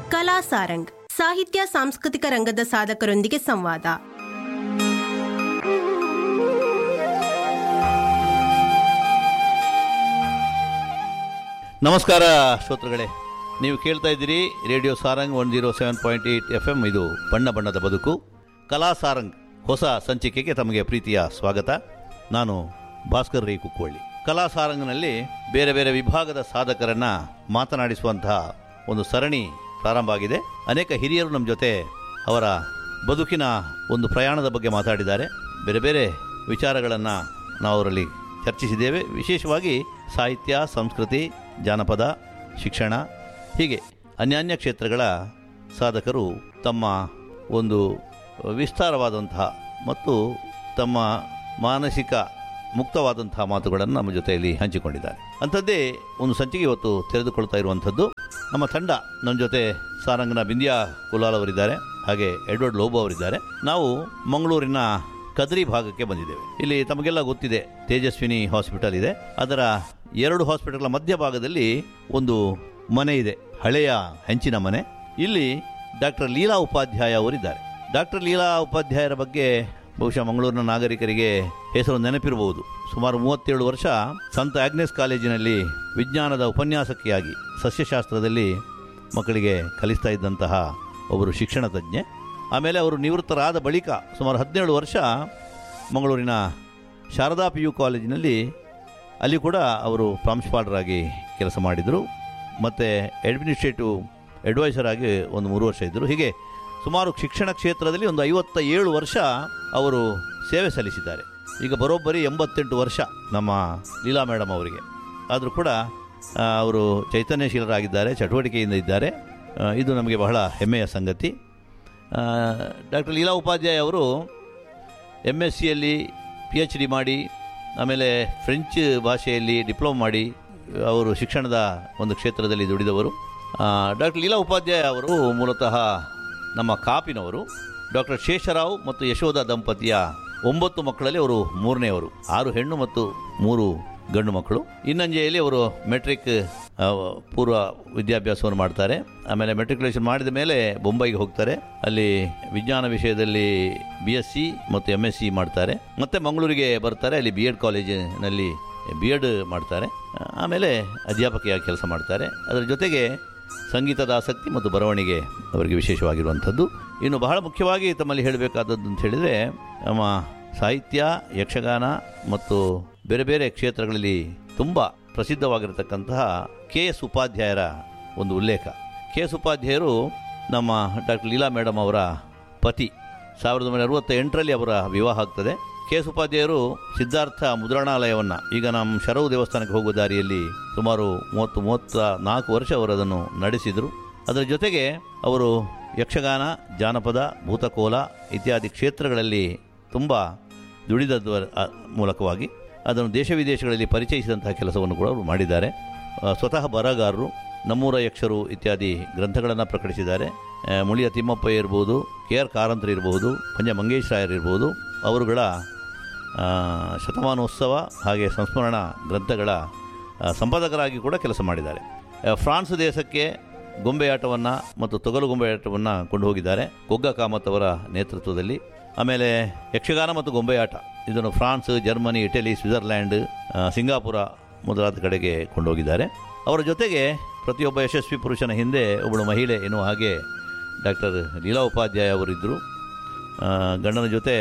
ಕಲಾ ಸಾರಂಗ್ ಸಾಹಿತ್ಯ ಸಾಂಸ್ಕೃತಿಕ ರಂಗದ ಸಾಧಕರೊಂದಿಗೆ ಸಂವಾದ ನಮಸ್ಕಾರ ಶ್ರೋತೃಗಳೇ ನೀವು ಕೇಳ್ತಾ ಇದ್ದೀರಿ radio Sarang one zero seven point eight F M ಇದು ಬಣ್ಣ ಬಣ್ಣದ ಬದುಕು ಕಲಾ ಸಾರಂಗ್ ಹೊಸ ಸಂಚಿಕೆಗೆ ತಮಗೆ ಪ್ರೀತಿಯ ಸ್ವಾಗತ ನಾನು ಭಾಸ್ಕರ್ ರೈ ಕುಕ್ಕೋಳ್ಳಿ ಕಲಾ ಸಾರಂಗ್ನಲ್ಲಿ ಬೇರೆ ಬೇರೆ ವಿಭಾಗದ ಸಾಧಕರನ್ನ ಮಾತನಾಡಿಸುವಂತಹ ಒಂದು ಸರಣಿ ಪ್ರಾರಂಭ ಆಗಿದೆ ಅನೇಕ ಹಿರಿಯರು ನಮ್ಮ ಜೊತೆ ಅವರ ಬದುಕಿನ ಒಂದು ಪ್ರಯಾಣದ ಬಗ್ಗೆ ಮಾತಾಡಿದ್ದಾರೆ ಬೇರೆ ಬೇರೆ ವಿಚಾರಗಳನ್ನು ನಾವು ಅವರಲ್ಲಿ ಚರ್ಚಿಸಿದ್ದೇವೆ ವಿಶೇಷವಾಗಿ ಸಾಹಿತ್ಯ ಸಂಸ್ಕೃತಿ ಜಾನಪದ ಶಿಕ್ಷಣ ಹೀಗೆ ಅನ್ಯಾನ್ಯ ಕ್ಷೇತ್ರಗಳ ಸಾಧಕರು ತಮ್ಮ ಒಂದು ವಿಸ್ತಾರವಾದಂತಹ ಮತ್ತು ತಮ್ಮ ಮಾನಸಿಕ ಮುಕ್ತವಾದಂತಹ ಮಾತುಗಳನ್ನು ನಮ್ಮ ಜೊತೆಯಲ್ಲಿ ಹಂಚಿಕೊಂಡಿದ್ದಾರೆ ಅಂಥದ್ದೇ ಒಂದು ಸಂಚಿಕೆ ಇವತ್ತು ತೆರೆದುಕೊಳ್ತಾ ಇರುವಂಥದ್ದು ನಮ್ಮ ತಂಡ ನಮ್ಮ ಜೊತೆ ಸಾರಂಗನ ಬಿಂದ್ಯಾ ಕುಲಾಲ್ ಅವರಿದ್ದಾರೆ ಹಾಗೆ ಎಡ್ವರ್ಡ್ ಲೋಬೋ ಅವರಿದ್ದಾರೆ ನಾವು ಮಂಗಳೂರಿನ ಕದ್ರಿ ಭಾಗಕ್ಕೆ ಬಂದಿದ್ದೇವೆ ಇಲ್ಲಿ ತಮಗೆಲ್ಲ ಗೊತ್ತಿದೆ ತೇಜಸ್ವಿನಿ ಹಾಸ್ಪಿಟಲ್ ಇದೆ ಅದರ ಎರಡು ಹಾಸ್ಪಿಟಲ್ಗಳ ಮಧ್ಯಭಾಗದಲ್ಲಿ ಒಂದು ಮನೆ ಇದೆ ಹಳೆಯ ಹೆಂಚಿನ ಮನೆ ಇಲ್ಲಿ ಡಾಕ್ಟರ್ ಲೀಲಾ ಉಪಾಧ್ಯಾಯ ಅವರಿದ್ದಾರೆ ಡಾಕ್ಟರ್ ಲೀಲಾ ಉಪಾಧ್ಯಾಯರ ಬಗ್ಗೆ ಬಹುಶಃ ಮಂಗಳೂರಿನ ನಾಗರಿಕರಿಗೆ ಹೆಸರು ನೆನಪಿರಬಹುದು ಸುಮಾರು ಮೂವತ್ತೇಳು ವರ್ಷ ಸಂತ ಆಗ್ನೆಸ್ ಕಾಲೇಜಿನಲ್ಲಿ ವಿಜ್ಞಾನದ ಉಪನ್ಯಾಸಕಿಯಾಗಿ ಸಸ್ಯಶಾಸ್ತ್ರದಲ್ಲಿ ಮಕ್ಕಳಿಗೆ ಕಲಿಸ್ತಾ ಇದ್ದಂತಹ ಒಬ್ಬರು ಶಿಕ್ಷಣ ತಜ್ಞೆ ಆಮೇಲೆ ಅವರು ನಿವೃತ್ತರಾದ ಬಳಿಕ ಸುಮಾರು ಹದಿನೇಳು ವರ್ಷ ಮಂಗಳೂರಿನ ಶಾರದಾ ಪಿ ಯು ಕಾಲೇಜಿನಲ್ಲಿ ಅಲ್ಲಿ ಕೂಡ ಅವರು ಪ್ರಾಂಶುಪಾಲರಾಗಿ ಕೆಲಸ ಮಾಡಿದರು ಮತ್ತು ಅಡ್ಮಿನಿಸ್ಟ್ರೇಟಿವ್ ಅಡ್ವೈಸರ್ ಆಗಿ ಒಂದು ಮೂರು ವರ್ಷ ಇದ್ದರು ಹೀಗೆ ಸುಮಾರು ಶಿಕ್ಷಣ ಕ್ಷೇತ್ರದಲ್ಲಿ ಒಂದು ಐವತ್ತ ಏಳು ವರ್ಷ ಅವರು ಸೇವೆ ಸಲ್ಲಿಸಿದ್ದಾರೆ ಈಗ ಬರೋಬ್ಬರಿ ಎಂಬತ್ತೆಂಟು ವರ್ಷ ನಮ್ಮ ಲೀಲಾ ಮೇಡಮ್ ಅವರಿಗೆ ಆದರೂ ಕೂಡ ಆ, ಅವರು ಚೈತನ್ಯಶೀಲರಾಗಿದ್ದಾರೆ ಚಟುವಟಿಕೆಯಿಂದ ಇದ್ದಾರೆ ಆ, ಇದು ನಮಗೆ ಬಹಳ ಹೆಮ್ಮೆಯ ಸಂಗತಿ ಡಾಕ್ಟರ್ ಲೀಲಾ ಉಪಾಧ್ಯಾಯ ಅವರು ಎಮ್ ಎಸ್ ಸಿಯಲ್ಲಿ ಪಿ ಎಚ್ ಡಿ ಮಾಡಿ ಆಮೇಲೆ ಫ್ರೆಂಚ್ ಭಾಷೆಯಲ್ಲಿ ಡಿಪ್ಲೊಮಾ ಮಾಡಿ ಅವರು ಶಿಕ್ಷಣದ ಒಂದು ಕ್ಷೇತ್ರದಲ್ಲಿ ದುಡಿದವರು ಡಾಕ್ಟರ್ ಲೀಲಾ ಉಪಾಧ್ಯಾಯ ಅವರು ಮೂಲತಃ ನಮ್ಮ ಕಾಪಿನವರು ಡಾಕ್ಟರ್ ಶೇಷರಾವ್ ಮತ್ತು ಯಶೋಧ ದಂಪತಿಯ ಒಂಬತ್ತು ಮಕ್ಕಳಲ್ಲಿ ಅವರು ಮೂರನೆಯವರು ಆರು ಹೆಣ್ಣು ಮತ್ತು ಮೂರು ಗಂಡು ಮಕ್ಕಳು ಇನ್ನಂಜೆಯಲ್ಲಿ ಅವರು ಮೆಟ್ರಿಕ್ ಆ, ಪೂರ್ವ ವಿದ್ಯಾಭ್ಯಾಸವನ್ನು ಮಾಡ್ತಾರೆ ಆಮೇಲೆ ಮೆಟ್ರಿಕ್ಯುಲೇಷನ್ ಮಾಡಿದ ಮೇಲೆ ಬೊಂಬೈಗೆ ಹೋಗ್ತಾರೆ ಅಲ್ಲಿ ವಿಜ್ಞಾನ ವಿಷಯದಲ್ಲಿ ಬಿ ಎಸ್ ಸಿ ಮತ್ತು ಎಮ್ ಎಸ್ ಸಿ ಮಾಡ್ತಾರೆ ಮತ್ತೆ ಮಂಗಳೂರಿಗೆ ಬರ್ತಾರೆ ಅಲ್ಲಿ ಬಿ ಎಡ್ ಕಾಲೇಜಿನಲ್ಲಿ ಬಿ ಎಡ್ ಮಾಡ್ತಾರೆ ಆ, ಆಮೇಲೆ ಅಧ್ಯಾಪಕಿಯಾಗಿ ಕೆಲಸ ಮಾಡ್ತಾರೆ ಅದರ ಜೊತೆಗೆ ಸಂಗೀತದ ಆಸಕ್ತಿ ಮತ್ತು ಬರವಣಿಗೆ ಅವರಿಗೆ ವಿಶೇಷವಾಗಿರುವಂಥದ್ದು ಇನ್ನು ಬಹಳ ಮುಖ್ಯವಾಗಿ ತಮ್ಮಲ್ಲಿ ಹೇಳಬೇಕಾದದ್ದು ಅಂತ ಹೇಳಿದರೆ ನಮ್ಮ ಸಾಹಿತ್ಯ ಯಕ್ಷಗಾನ ಮತ್ತು ಬೇರೆ ಬೇರೆ ಕ್ಷೇತ್ರಗಳಲ್ಲಿ ತುಂಬ ಪ್ರಸಿದ್ಧವಾಗಿರತಕ್ಕಂತಹ ಕೆ ಎಸ್ ಉಪಾಧ್ಯಾಯರ ಒಂದು ಉಲ್ಲೇಖ ಕೆ ಎಸ್ ಉಪಾಧ್ಯಾಯರು ನಮ್ಮ ಡಾಕ್ಟರ್ ಲೀಲಾ ಮೇಡಮ್ ಅವರ ಪತಿ ಸಾವಿರದ ಒಂಬೈನೂರ ಅರವತ್ತ ಎಂಟರಲ್ಲಿ ಅವರ ವಿವಾಹ ಆಗ್ತದೆ ಕೆ ಎಸ್ ಉಪಾಧ್ಯಾಯರು ಸಿದ್ಧಾರ್ಥ ಮುದ್ರಣಾಲಯವನ್ನು ಈಗ ನಮ್ಮ ಶರವು ದೇವಸ್ಥಾನಕ್ಕೆ ಹೋಗುವ ದಾರಿಯಲ್ಲಿ ಸುಮಾರು ಮೂವತ್ತು ಮೂವತ್ತ ನಾಲ್ಕು ವರ್ಷ ಅವರು ಅದನ್ನು ನಡೆಸಿದರು ಅದರ ಜೊತೆಗೆ ಅವರು ಯಕ್ಷಗಾನ ಜಾನಪದ ಭೂತಕೋಲ ಇತ್ಯಾದಿ ಕ್ಷೇತ್ರಗಳಲ್ಲಿ ತುಂಬ ದುಡಿದದ್ವ ಆ, ಮೂಲಕವಾಗಿ ಅದನ್ನು ದೇಶ ವಿದೇಶಗಳಲ್ಲಿ ಪರಿಚಯಿಸಿದಂತಹ ಕೆಲಸವನ್ನು ಕೂಡ ಅವರು ಮಾಡಿದ್ದಾರೆ ಆ, ಸ್ವತಃ ಬರಹಗಾರರು ನಮ್ಮೂರ ಯಕ್ಷರು ಇತ್ಯಾದಿ ಗ್ರಂಥಗಳನ್ನು ಪ್ರಕಟಿಸಿದ್ದಾರೆ ಆ, ಮುಳಿಯ ತಿಮ್ಮಪ್ಪ ಇರ್ಬೋದು ಕೆ ಆರ್ ಕಾರಂತರು ಇರಬಹುದು ಪಂಜ ಮಂಗೇಶ್ ರಾಯರ್ ಇರ್ಬೋದು ಅವರುಗಳ ಆ, ಶತಮಾನೋತ್ಸವ ಹಾಗೆ ಸಂಸ್ಮರಣಾ ಗ್ರಂಥಗಳ ಆ, ಸಂಪಾದಕರಾಗಿ ಕೂಡ ಕೆಲಸ ಮಾಡಿದ್ದಾರೆ ಆ, ಫ್ರಾನ್ಸ್ ದೇಶಕ್ಕೆ ಗೊಂಬೆಯಾಟವನ್ನು ಮತ್ತು ತೊಗಲು ಗೊಂಬೆಯಾಟವನ್ನು ಕೊಂಡು ಹೋಗಿದ್ದಾರೆ ಗೊಗ್ಗ ಕಾಮತ್ ಅವರ ನೇತೃತ್ವದಲ್ಲಿ ಆಮೇಲೆ ಯಕ್ಷಗಾನ ಮತ್ತು ಗೊಂಬೆಯಾಟ ಇದನ್ನು ಫ್ರಾನ್ಸ್ ಜರ್ಮನಿ ಇಟಲಿ ಸ್ವಿಟ್ಜರ್ಲ್ಯಾಂಡ್ ಆ, ಸಿಂಗಾಪುರ ಮೊದಲಾದ ಕಡೆಗೆ ಕೊಂಡೋಗಿದ್ದಾರೆ ಅವರ ಜೊತೆಗೆ ಪ್ರತಿಯೊಬ್ಬ ಯಶಸ್ವಿ ಪುರುಷನ ಹಿಂದೆ ಒಬ್ಬಳು ಮಹಿಳೆ ಎನ್ನುವ ಹಾಗೆ ಡಾಕ್ಟರ್ ಲೀಲಾ ಉಪಾಧ್ಯಾಯ ಅವರಿದ್ದರು ಆ, ಗಂಡನ ಜೊತೆ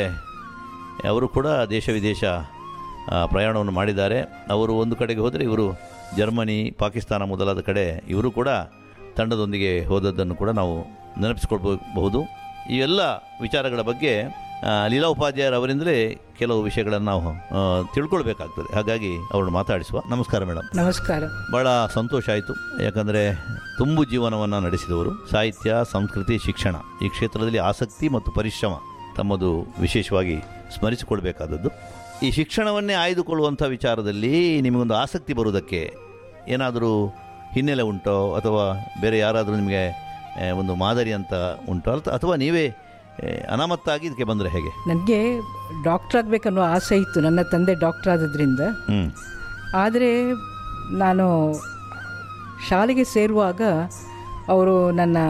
ಅವರು ಕೂಡ ದೇಶ ವಿದೇಶ ಆ, ಪ್ರಯಾಣವನ್ನು ಮಾಡಿದ್ದಾರೆ ಅವರು ಒಂದು ಕಡೆಗೆ ಹೋದರೆ ಇವರು ಜರ್ಮನಿ ಪಾಕಿಸ್ತಾನ ಮೊದಲಾದ ಕಡೆ ಇವರು ಕೂಡ ತಂಡದೊಂದಿಗೆ ಹೋದದ್ದನ್ನು ಕೂಡ ನಾವು ನೆನಪಿಸ್ಕೊಳ್ಬಹುದು ಈ ಎಲ್ಲ ವಿಚಾರಗಳ ಬಗ್ಗೆ ಆ, ಲೀಲಾ ಉಪಾಧ್ಯಾಯರ ಅವರಿಂದಲೇ ಕೆಲವು ವಿಷಯಗಳನ್ನು ನಾವು ಆ, ತಿಳ್ಕೊಳ್ಬೇಕಾಗ್ತದೆ ಹಾಗಾಗಿ ಅವರನ್ನು ಮಾತಾಡಿಸುವ ನಮಸ್ಕಾರ ಮೇಡಮ್ ನಮಸ್ಕಾರ ಭಾಳ ಸಂತೋಷ ಆಯಿತು ಯಾಕಂದರೆ ತುಂಬು ಜೀವನವನ್ನು ನಡೆಸಿದವರು ಸಾಹಿತ್ಯ ಸಂಸ್ಕೃತಿ ಶಿಕ್ಷಣ ಈ ಕ್ಷೇತ್ರದಲ್ಲಿ ಆಸಕ್ತಿ ಮತ್ತು ಪರಿಶ್ರಮ ತಮ್ಮದು ವಿಶೇಷವಾಗಿ ಸ್ಮರಿಸಿಕೊಳ್ಬೇಕಾದದ್ದು ಈ ಶಿಕ್ಷಣವನ್ನೇ ಆಯ್ದುಕೊಳ್ಳುವಂಥ ವಿಚಾರದಲ್ಲಿ ನಿಮಗೊಂದು ಆಸಕ್ತಿ ಬರುವುದಕ್ಕೆ ಏನಾದರೂ ಹಿನ್ನೆಲೆ ಉಂಟೋ ಅಥವಾ ಬೇರೆ ಯಾರಾದರೂ ನಿಮಗೆ ಆ, ಒಂದು ಮಾದರಿ ಅಂತ ಉಂಟೋ ಅಲ್ತ- ಅಥವಾ ನೀವೇ ಆ, ಅನಾಮತ್ತಾಗಿ ಇದಕ್ಕೆ ಬಂದರೆ ಹೇಗೆ ನನಗೆ ಡಾಕ್ಟರ್ ಆಗಬೇಕನ್ನೋ ಆಸೆ ಇತ್ತು ನನ್ನ ತಂದೆ ಡಾಕ್ಟರ್ ಆದದ್ರಿಂದ ಹ್ಞೂ ಆದರೆ ನಾನು ಶಾಲೆಗೆ ಸೇರುವಾಗ ಅವರು ನನ್ನ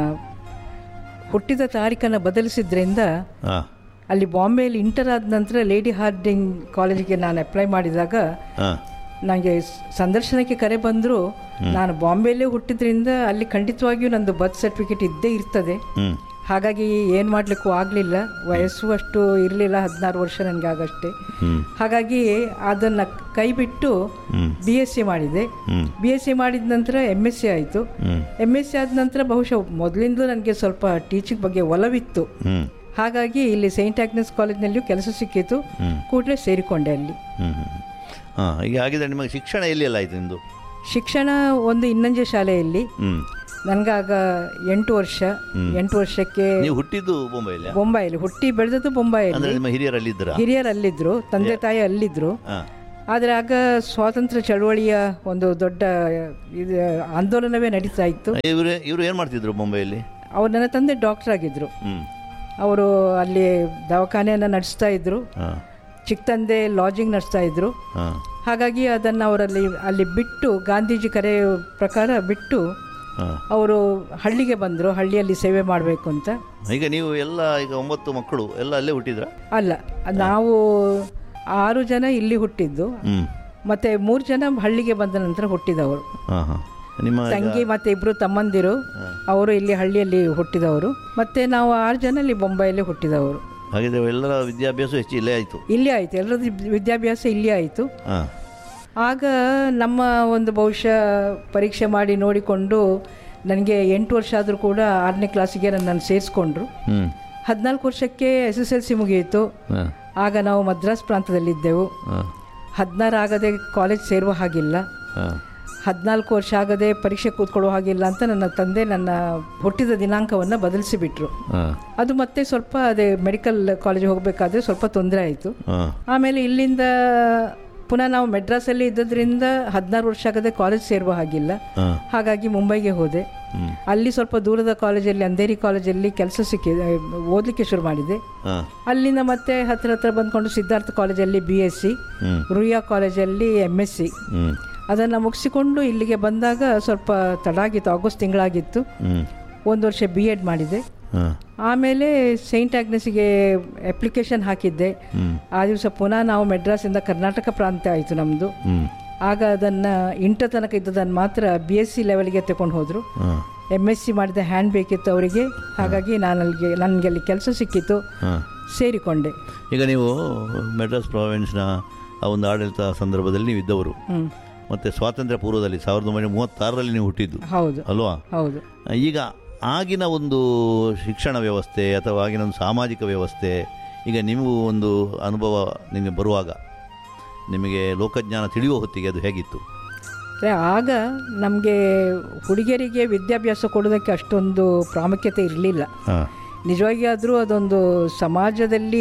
ಹುಟ್ಟಿದ ತಾರೀಖನ್ನು ಬದಲಿಸಿದ್ರಿಂದ ಹಾಂ ಅಲ್ಲಿ ಬಾಂಬೆಯಲ್ಲಿ ಇಂಟರ್ ಆದ ನಂತರ ಲೇಡಿ ಹಾರ್ಡಿಂಗ್ ಕಾಲೇಜಿಗೆ ನಾನು ಅಪ್ಲೈ ಮಾಡಿದಾಗ ಹಾಂ ನನಗೆ ಸಂದರ್ಶನಕ್ಕೆ ಕರೆ ಬಂದರೂ ನಾನು ಬಾಂಬೆಯಲ್ಲೇ ಹುಟ್ಟಿದ್ರಿಂದ ಅಲ್ಲಿ ಖಂಡಿತವಾಗಿಯೂ ನಂದು ಬರ್ತ್ ಸರ್ಟಿಫಿಕೇಟ್ ಇದ್ದೇ ಇರ್ತದೆ ಹ್ಞೂ ಹಾಗಾಗಿ ಏನು ಮಾಡಲಿಕ್ಕೂ ಆಗಲಿಲ್ಲ ವಯಸ್ಸು ಅಷ್ಟು ಇರಲಿಲ್ಲ ಹದಿನಾರು ವರ್ಷ ನನಗೆ ಆಗಷ್ಟೇ ಹ್ಞೂ ಹಾಗಾಗಿ ಅದನ್ನು ಕೈ ಬಿಟ್ಟು ಹ್ಞೂ ಬಿ ಎಸ್ ಸಿ ಮಾಡಿದೆ ಹ್ಞೂ ಬಿ ಎಸ್ ಸಿ ಮಾಡಿದ ನಂತರ ಎಮ್ ಎಸ್ ಸಿ ಆಯಿತು ಹ್ಞೂ ಎಮ್ ಎಸ್ ಸಿ ಆದ ನಂತರ ಬಹುಶಃ ಮೊದಲಿಂದಲೂ ನನಗೆ ಸ್ವಲ್ಪ ಟೀಚಿಂಗ್ ಬಗ್ಗೆ ಒಲವಿತ್ತು ಹ್ಞೂ ಹಾಗಾಗಿ ಇಲ್ಲಿ ಸೈಂಟ್ ಆಗ್ನೆಸ್ ಕಾಲೇಜ್ನಲ್ಲಿಯೂ ಕೆಲಸ ಸಿಕ್ಕಿತು ಹ್ಞೂ ಕೂಡಲೇ ಸೇರಿಕೊಂಡೆ ಅಲ್ಲಿ ಹ್ಞೂ ಹ್ಞೂ ಹಾಂ ಈಗ ಆಗಿದ್ರೆ ನಿಮಗೆ ಶಿಕ್ಷಣ ಎಲ್ಲಿ ಎಲ್ಲ ಆಯಿತು ನಿಮ್ಮದು ಶಿಕ್ಷಣ ಒಂದು ಇನ್ನಂಜೆ ಶಾಲೆಯಲ್ಲಿ ಹ್ಞೂ ನನಗಾಗ ಎಂಟು ವರ್ಷ ಎಂಟು ವರ್ಷಕ್ಕೆ ನೀವು ಹುಟ್ಟಿದ್ದು ಬೊಂಬೈಯಲ್ಲಿ ಬೊಂಬಾಯಲ್ಲಿ ಹುಟ್ಟಿ ಬೆಳೆದದ್ದು ಬೊಂಬಾಯಲ್ಲಿ ಅಂದರೆ ನಿಮ್ಮ ಹಿರಿಯರಲ್ಲಿ ಇದ್ದೀರಾ ಹಿರಿಯರು ಅಲ್ಲಿದ್ದರು ತಂದೆ ತಾಯಿ ಅಲ್ಲಿದ್ದರು ಹಾಂ ಆದರೆ ಆಗ ಸ್ವಾತಂತ್ರ್ಯ ಚಳವಳಿಯ ಒಂದು ದೊಡ್ಡ ಇದು ಆಂದೋಲನವೇ ನಡೀತಾ ಇತ್ತು ಇವರು ಇವರು ಏನು ಮಾಡ್ತಿದ್ರು ಬೊಂಬೈಯಲ್ಲಿ ಅವ್ರು ನನ್ನ ತಂದೆ ಡಾಕ್ಟರ್ ಆಗಿದ್ದರು ಹ್ಞೂ ಅವರು ಅಲ್ಲಿ ದವಾಖಾನೆಯನ್ನು ನಡೆಸ್ತಾ ಇದ್ದರು ಹಾಂ ಚಿಕ್ಕ ತಂದೆ ಲಾಡ್ಜಿಂಗ್ ನಡೆಸ್ತಾ ಇದ್ದರು ಹಾಂ ಹಾಗಾಗಿ ಅದನ್ನು ಅವರಲ್ಲಿ ಅಲ್ಲಿ ಬಿಟ್ಟು ಗಾಂಧೀಜಿ ಕರೆ ಪ್ರಕಾರ ಬಿಟ್ಟು ಹಾಂ ಅವರು ಹಳ್ಳಿಗೆ ಬಂದರು ಹಳ್ಳಿಯಲ್ಲಿ ಸೇವೆ ಮಾಡಬೇಕು ಅಂತ ಈಗ ನೀವು ಎಲ್ಲ ಈಗ ಒಂಬತ್ತು ಮಕ್ಕಳು ಎಲ್ಲ ಅಲ್ಲೇ ಹುಟ್ಟಿದ್ರಾ ಅಲ್ಲ ನಾವು ಆರು ಜನ ಇಲ್ಲಿ ಹುಟ್ಟಿದ್ದು ಹ್ಞೂ ಮತ್ತೆ ಮೂರು ಜನ ಹಳ್ಳಿಗೆ ಬಂದ ನಂತರ ಹುಟ್ಟಿದವರು ಹಾಂ ಹಾಂ ನಿಮ್ಮ ತಂಗಿ ಮತ್ತೆ ಇಬ್ರು ತಮ್ಮಂದಿರು ಅವರು ಇಲ್ಲಿ ಹಳ್ಳಿಯಲ್ಲಿ ಹುಟ್ಟಿದವರು ಮತ್ತೆ ನಾವು ಆರು ಜನ ಇಲ್ಲಿ ಬೊಂಬೈಯಲ್ಲಿ ಹುಟ್ಟಿದವರು ಹಾಗಿದ್ರೆ ಎಲ್ಲರ ವಿದ್ಯಾಭ್ಯಾಸ ಹೆಚ್ಚು ಇಲ್ಲೇ ಆಯಿತು ಇಲ್ಲಿ ಆಯಿತು ಎಲ್ಲರದ್ದು ವಿದ್ಯಾಭ್ಯಾಸ ಇಲ್ಲಿ ಆಯಿತು ಹಾಂ ಆಗ ನಮ್ಮ ಒಂದು ಬಹುಶಃ ಪರೀಕ್ಷೆ ಮಾಡಿ ನೋಡಿಕೊಂಡು ನನಗೆ ಎಂಟು ವರ್ಷ ಆದರೂ ಕೂಡ ಆರನೇ ಕ್ಲಾಸಿಗೆ ನನ್ನನ್ನು ಸೇರಿಸ್ಕೊಂಡ್ರು ಹ್ಞೂ ಹದಿನಾಲ್ಕು ವರ್ಷಕ್ಕೆ ಎಸ್ ಎಸ್ ಎಲ್ ಸಿ ಮುಗಿಯಿತು ಹಾಂ ಆಗ ನಾವು ಮದ್ರಾಸ್ ಪ್ರಾಂತದಲ್ಲಿದ್ದೆವು ಹಾಂ ಹದಿನಾರು ಆಗದೆ ಕಾಲೇಜ್ ಸೇರುವ ಹಾಗಿಲ್ಲ ಹಾಂ ಹದಿನಾಲ್ಕು ವರ್ಷ ಆಗದೆ ಪರೀಕ್ಷೆ ಕೂತ್ಕೊಳ್ಳೋ ಹಾಗಿಲ್ಲ ಅಂತ ನನ್ನ ತಂದೆ ನನ್ನ ಹುಟ್ಟಿದ ದಿನಾಂಕವನ್ನು ಬದಲಿಸಿಬಿಟ್ರು ಹಾಂ ಅದು ಮತ್ತೆ ಸ್ವಲ್ಪ ಅದೇ ಮೆಡಿಕಲ್ ಕಾಲೇಜಿಗೆ ಹೋಗಬೇಕಾದ್ರೆ ಸ್ವಲ್ಪ ತೊಂದರೆ ಆಯಿತು ಹಾಂ ಆಮೇಲೆ ಇಲ್ಲಿಂದ ಪುನಃ ನಾವು ಮೆಡ್ರಾಸಲ್ಲಿ ಇದ್ದದ್ರಿಂದ ಹದಿನಾರು ವರ್ಷ ಆಗದೆ ಕಾಲೇಜ್ ಸೇರುವ ಹಾಗಿಲ್ಲ ಹಾಂ ಹಾಗಾಗಿ ಮುಂಬೈಗೆ ಹೋದೆ ಹ್ಞೂ ಅಲ್ಲಿ ಸ್ವಲ್ಪ ದೂರದ ಕಾಲೇಜಲ್ಲಿ ಅಂಧೇರಿ ಕಾಲೇಜಲ್ಲಿ ಕೆಲಸ ಸಿಕ್ಕಿ ಓದಲಿಕ್ಕೆ ಶುರು ಮಾಡಿದೆ ಹಾಂ ಅಲ್ಲಿಂದ ಮತ್ತೆ ಹತ್ರ ಹತ್ರ ಬಂದ್ಕೊಂಡು ಸಿದ್ಧಾರ್ಥ ಕಾಲೇಜಲ್ಲಿ ಬಿ ಎಸ್ ಸಿ ಹ್ಞೂ ರುಯ್ಯಾ ಕಾಲೇಜಲ್ಲಿ ಎಮ್ ಎಸ್ ಸಿ ಹ್ಞೂ ಅದನ್ನು ಮುಗಿಸಿಕೊಂಡು ಇಲ್ಲಿಗೆ ಬಂದಾಗ ಸ್ವಲ್ಪ ತಡ ಆಗಿತ್ತು ಆಗಸ್ಟ್ ತಿಂಗಳಾಗಿತ್ತು ಹ್ಞೂ ಒಂದು ವರ್ಷ ಬಿ ಎಡ್ ಮಾಡಿದೆ ಹಾಂ ಆಮೇಲೆ ಸೈಂಟ್ ಆಗ್ನೆಸ್ಗೆ ಅಪ್ಲಿಕೇಶನ್ ಹಾಕಿದ್ದೆ ಹ್ಞೂ ಆ ದಿವಸ ಪುನಃ ನಾವು ಮೆಡ್ರಾಸಿಂದ ಕರ್ನಾಟಕ ಪ್ರಾಂತ ಆಯಿತು ನಮ್ಮದು ಹ್ಞೂ ಆಗ ಅದನ್ನು ಇಂಟರ್ ತನಕ ಇದ್ದದನ್ನು ಮಾತ್ರ ಬಿ ಎಸ್ ಸಿ ಲೆವೆಲ್ಗೆ ತಗೊಂಡು ಹೋದರು ಹಾಂ ಎಮ್ ಎಸ್ ಸಿ ಮಾಡಿದ ಹ್ಯಾಂಡ್ ಬೇಕಿತ್ತು ಅವರಿಗೆ ಹಾಗಾಗಿ ನಾನು ಅಲ್ಲಿಗೆ ನನಗೆ ಅಲ್ಲಿ ಕೆಲಸ ಸಿಕ್ಕಿತ್ತು ಹಾಂ ಸೇರಿಕೊಂಡೆ ಈಗ ನೀವು ಮೆಡ್ರಾಸ್ ಪ್ರಾವಿನ್ಸ್ನ ಆ ಒಂದು ಆಡಳಿತ ಸಂದರ್ಭದಲ್ಲಿ ನೀವು ಇದ್ದವರು ಹ್ಞೂ ಮತ್ತು ಸ್ವಾತಂತ್ರ್ಯ ಪೂರ್ವದಲ್ಲಿ ಸಾವಿರದ ಒಂಬೈನೂರ ಮೂವತ್ತಾರರಲ್ಲಿ ನೀವು ಹುಟ್ಟಿದ್ದು ಹೌದು ಅಲ್ವಾ ಹೌದು ಈಗ ಆಗಿನ ಒಂದು ಶಿಕ್ಷಣ ವ್ಯವಸ್ಥೆ ಅಥವಾ ಆಗಿನ ಒಂದು ಸಾಮಾಜಿಕ ವ್ಯವಸ್ಥೆ ಈಗ ನಿಮಗೂ ಒಂದು ಅನುಭವ ನಿಮಗೆ ಬರುವಾಗ ನಿಮಗೆ ಲೋಕಜ್ಞಾನ ತಿಳಿಯುವ ಹೊತ್ತಿಗೆ ಅದು ಹೇಗಿತ್ತು ಅಂದರೆ ಆಗ ನಮಗೆ ಹುಡುಗಿಯರಿಗೆ ವಿದ್ಯಾಭ್ಯಾಸ ಕೊಡೋದಕ್ಕೆ ಅಷ್ಟೊಂದು ಪ್ರಾಮುಖ್ಯತೆ ಇರಲಿಲ್ಲ ಹಾಂ ನಿಜವಾಗಿ ಆದರೂ ಅದೊಂದು ಸಮಾಜದಲ್ಲಿ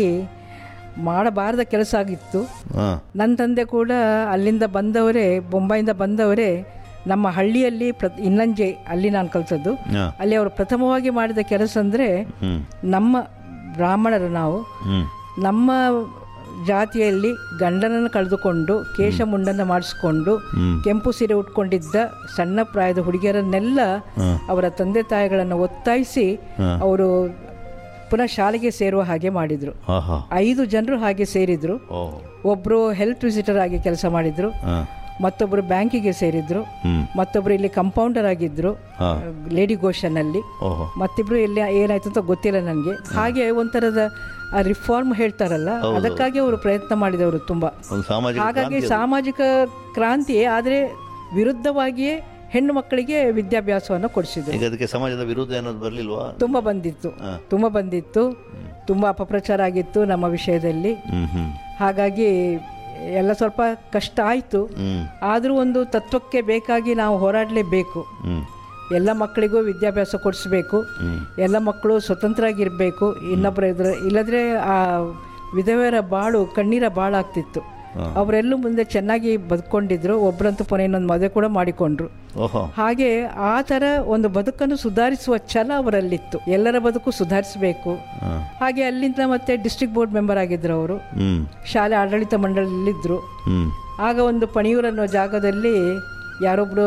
ಮಾಡಬಾರದ ಕೆಲಸ ಆಗಿತ್ತು ಹಾಂ ನನ್ನ ತಂದೆ ಕೂಡ ಅಲ್ಲಿಂದ ಬಂದವರೇ ಬೊಂಬಾಯಿಂದ ಬಂದವರೇ ನಮ್ಮ ಹಳ್ಳಿಯಲ್ಲಿ ಪ್ರ ಇನ್ನಂಜೆ ಅಲ್ಲಿ ನಾನು ಕಲಿತದ್ದು ಹಾಂ ಅಲ್ಲಿ ಅವರು ಪ್ರಥಮವಾಗಿ ಮಾಡಿದ ಕೆಲಸ ಅಂದರೆ ಹ್ಞೂ ನಮ್ಮ ಬ್ರಾಹ್ಮಣರು ನಾವು ಹ್ಞೂ ನಮ್ಮ ಜಾತಿಯಲ್ಲಿ ಗಂಡನನ್ನು ಕಳೆದುಕೊಂಡು ಕೇಶ ಮುಂಡನ್ನು ಮಾಡಿಸ್ಕೊಂಡು ಹ್ಞೂ ಕೆಂಪು ಸೀರೆ ಉಟ್ಕೊಂಡಿದ್ದ ಸಣ್ಣ ಪ್ರಾಯದ ಹುಡುಗಿಯರನ್ನೆಲ್ಲ ಹಾಂ ಅವರ ತಂದೆ ತಾಯಿಗಳನ್ನು ಒತ್ತಾಯಿಸಿ ಹಾಂ ಅವರು ಪುನಃ ಶಾಲೆಗೆ ಸೇರುವ ಹಾಗೆ ಮಾಡಿದರು ಹಾಂ ಹಾಂ ಐದು ಜನರು ಹಾಗೆ ಸೇರಿದ್ರು ಓ ಒಬ್ಬರು ಹೆಲ್ತ್ ವಿಸಿಟರ್ ಆಗಿ ಕೆಲಸ ಮಾಡಿದ್ರು ಹಾಂ ಮತ್ತೊಬ್ಬರು ಬ್ಯಾಂಕಿಗೆ ಸೇರಿದ್ರು ಹ್ಞೂ ಮತ್ತೊಬ್ಬರು ಇಲ್ಲಿ ಕಂಪೌಂಡರ್ ಆಗಿದ್ರು ಹಾಂ ಲೇಡಿ ಗೋಷನ್ನಲ್ಲಿ ಓಹೋ ಮತ್ತಿಬ್ರು ಎಲ್ಲಿ ಏನಾಯ್ತು ಅಂತ ಗೊತ್ತಿಲ್ಲ ನನಗೆ ಹಾಗೆ ಒಂಥರದ ರಿಫಾರ್ಮ್ ಹೇಳ್ತಾರಲ್ಲ ಅದಕ್ಕಾಗಿ ಅವರು ಪ್ರಯತ್ನ ಮಾಡಿದವರು ತುಂಬಾ ಒಂದು ಸಾಮಾಜಿಕ ಹಾಗಾಗಿ ಸಾಮಾಜಿಕ ಕ್ರಾಂತಿ ಆದರೆ ವಿರುದ್ಧವಾಗಿಯೇ ಹೆಣ್ಣು ಮಕ್ಕಳಿಗೆ ವಿದ್ಯಾಭ್ಯಾಸವನ್ನು ಕೊಡಿಸಿದ್ರು ಈಗ ಅದಕ್ಕೆ ಸಮಾಜದ ವಿರೋಧ ಅನ್ನೋದು ಬರಲಿಲ್ವಾ ತುಂಬ ಬಂದಿತ್ತು ಹಾ. ತುಂಬ ಬಂದಿತ್ತು ತುಂಬ ಅಪಪ್ರಚಾರ ಆಗಿತ್ತು ನಮ್ಮ ವಿಷಯದಲ್ಲಿ ಹ್ಞೂ ಹ್ಞೂ ಹಾಗಾಗಿ ಎಲ್ಲ ಸ್ವಲ್ಪ ಕಷ್ಟ ಆಯಿತು ಹ್ಞೂ ಆದರೂ ಒಂದು ತತ್ವಕ್ಕೆ ಬೇಕಾಗಿ ನಾವು ಹೋರಾಡಲೇಬೇಕು ಹ್ಞೂ ಎಲ್ಲ ಮಕ್ಕಳಿಗೂ ವಿದ್ಯಾಭ್ಯಾಸ ಕೊಡಿಸ್ಬೇಕು ಹ್ಞೂ ಎಲ್ಲ ಮಕ್ಕಳು ಸ್ವತಂತ್ರವಾಗಿರಬೇಕು ಇನ್ನೊಬ್ಬರ ಎದುರು ಇಲ್ಲದ್ರೆ ಆ ವಿಧವೆಯರ ಬಾಳು ಕಣ್ಣೀರ ಬಾಳಾಗ್ತಿತ್ತು ಹಾ. ಅವರೆಲ್ಲೂ ಮುಂದೆ ಚೆನ್ನಾಗಿ ಬದುಕೊಂಡಿದ್ರು ಒಬ್ಬರಂತೂ ಪುನಃ ಇನ್ನೊಂದು ಮದುವೆ ಕೂಡ ಮಾಡಿಕೊಂಡ್ರು ಓಹೋ ಹಾಗೆ ಆ ಥರ ಒಂದು ಬದುಕನ್ನು ಸುಧಾರಿಸುವ ಛಲ ಅವರಲ್ಲಿತ್ತು ಎಲ್ಲರ ಬದುಕು ಸುಧಾರಿಸಬೇಕು ಹಾಂ ಹಾಗೆ ಅಲ್ಲಿಂದ ಮತ್ತೆ ಡಿಸ್ಟ್ರಿಕ್ಟ್ ಬೋರ್ಡ್ ಮೆಂಬರ್ ಆಗಿದ್ರು ಅವರು ಹ್ಞೂ ಶಾಲೆ ಆಡಳಿತ ಮಂಡಳಿಯಲ್ಲಿದ್ದರು ಹ್ಞೂ ಆಗ ಒಂದು ಪಣಿಯೂರ್ ಅನ್ನೋ ಜಾಗದಲ್ಲಿ ಯಾರೊಬ್ಬರು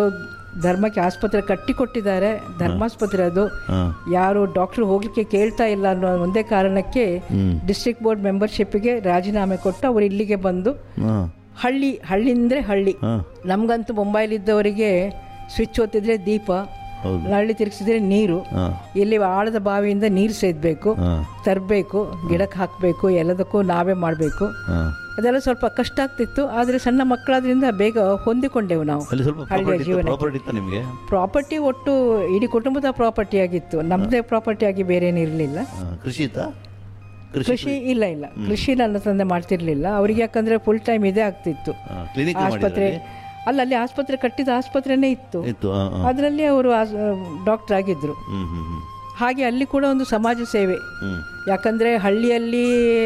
ಧರ್ಮಕ್ಕೆ ಆಸ್ಪತ್ರೆ ಕಟ್ಟಿ ಕೊಟ್ಟಿದ್ದಾರೆ ಧರ್ಮಾಸ್ಪತ್ರೆ ಅದು ಹಾಂ ಯಾರು ಡಾಕ್ಟ್ರು ಹೋಗ್ಲಿಕ್ಕೆ ಕೇಳ್ತಾ ಇಲ್ಲ ಅನ್ನೋ ಒಂದೇ ಕಾರಣಕ್ಕೆ ಹ್ಮ್. ಡಿಸ್ಟ್ರಿಕ್ಟ್ ಬೋರ್ಡ್ ಮೆಂಬರ್ಶಿಪ್ಗೆ ರಾಜೀನಾಮೆ ಕೊಟ್ಟು ಅವರು ಇಲ್ಲಿಗೆ ಬಂದು ಹಾಂ ಹಳ್ಳಿ ಹಳ್ಳಿ ಅಂದರೆ ಹಳ್ಳಿ ಹಾಂ ನಮಗಂತೂ ಮುಂಬೈಲಿದ್ದವರಿಗೆ ಸ್ವಿಚ್ ಒತ್ತಿದ್ರೆ ದೀಪ ಹೌದು ನಳ್ಳಿ ತಿರುಗಿಸಿದ್ರೆ ನೀರು ಹಾಂ ಇಲ್ಲಿ ಆಳದ ಬಾವಿಯಿಂದ ನೀರು ಸೇದಬೇಕು ಹಾಂ ತರಬೇಕು ಗಿಡಕ್ಕೆ ಹಾಕಬೇಕು ಎಲ್ಲದಕ್ಕೂ ನಾವೇ ಮಾಡಬೇಕು ಹಾಂ ಅದೆಲ್ಲ ಸ್ವಲ್ಪ ಕಷ್ಟ ಆಗ್ತಿತ್ತು ಆದರೆ ಸಣ್ಣ ಮಕ್ಕಳಾದ್ರಿಂದ ಬೇಗ ಹೊಂದಿಕೊಂಡೆವು ನಾವು ಅಲ್ಲಿ ಸ್ವಲ್ಪ ಹಳ್ಳಿಯ ಪ್ರಾಪರ್ಟಿ ಜೀವನ ಪ್ರಾಪರ್ಟಿ ಇತ್ತು ನಿಮಗೆ ಪ್ರಾಪರ್ಟಿ ಒಟ್ಟು ಇಡೀ ಕುಟುಂಬದ ಪ್ರಾಪರ್ಟಿ ಆಗಿತ್ತು ನಮ್ಮದೇ ಪ್ರಾಪರ್ಟಿ ಆಗಿ ಬೇರೆ ಏನಿರಲಿಲ್ಲ ಹಾಂ ಕೃಷಿ ಇತ್ತಾ ಕೃಷಿ ಕೃಷಿ ಇಲ್ಲ ಇಲ್ಲ ಕೃಷಿ ನನ್ನ ತಂದೆ ಮಾಡ್ತಿರ್ಲಿಲ್ಲ ಅವ್ರಿಗೆ ಯಾಕಂದ್ರೆ ಫುಲ್ ಟೈಮ್ ಇದೇ ಆಗ್ತಿತ್ತು ಕ್ಲಿನಿಕ್ ಆಸ್ಪತ್ರೆ ಅಲ್ಲ ಅಲ್ಲಿ ಆಸ್ಪತ್ರೆ ಕಟ್ಟಿದ ಆಸ್ಪತ್ರೆನೇ ಇತ್ತು ಇತ್ತು ಹಾಂ ಹಾಂ ಅದರಲ್ಲಿ ಅವರು ಡಾಕ್ಟರ್ ಆಗಿದ್ರು ಹ್ಞೂ ಹ್ಞೂ ಹ್ಞೂ ಹಾಗೆ ಅಲ್ಲಿ ಕೂಡ ಒಂದು ಸಮಾಜ ಸೇವೆ ಹ್ಞೂ ಯಾಕಂದರೆ ಹಳ್ಳಿಯಲ್ಲಿ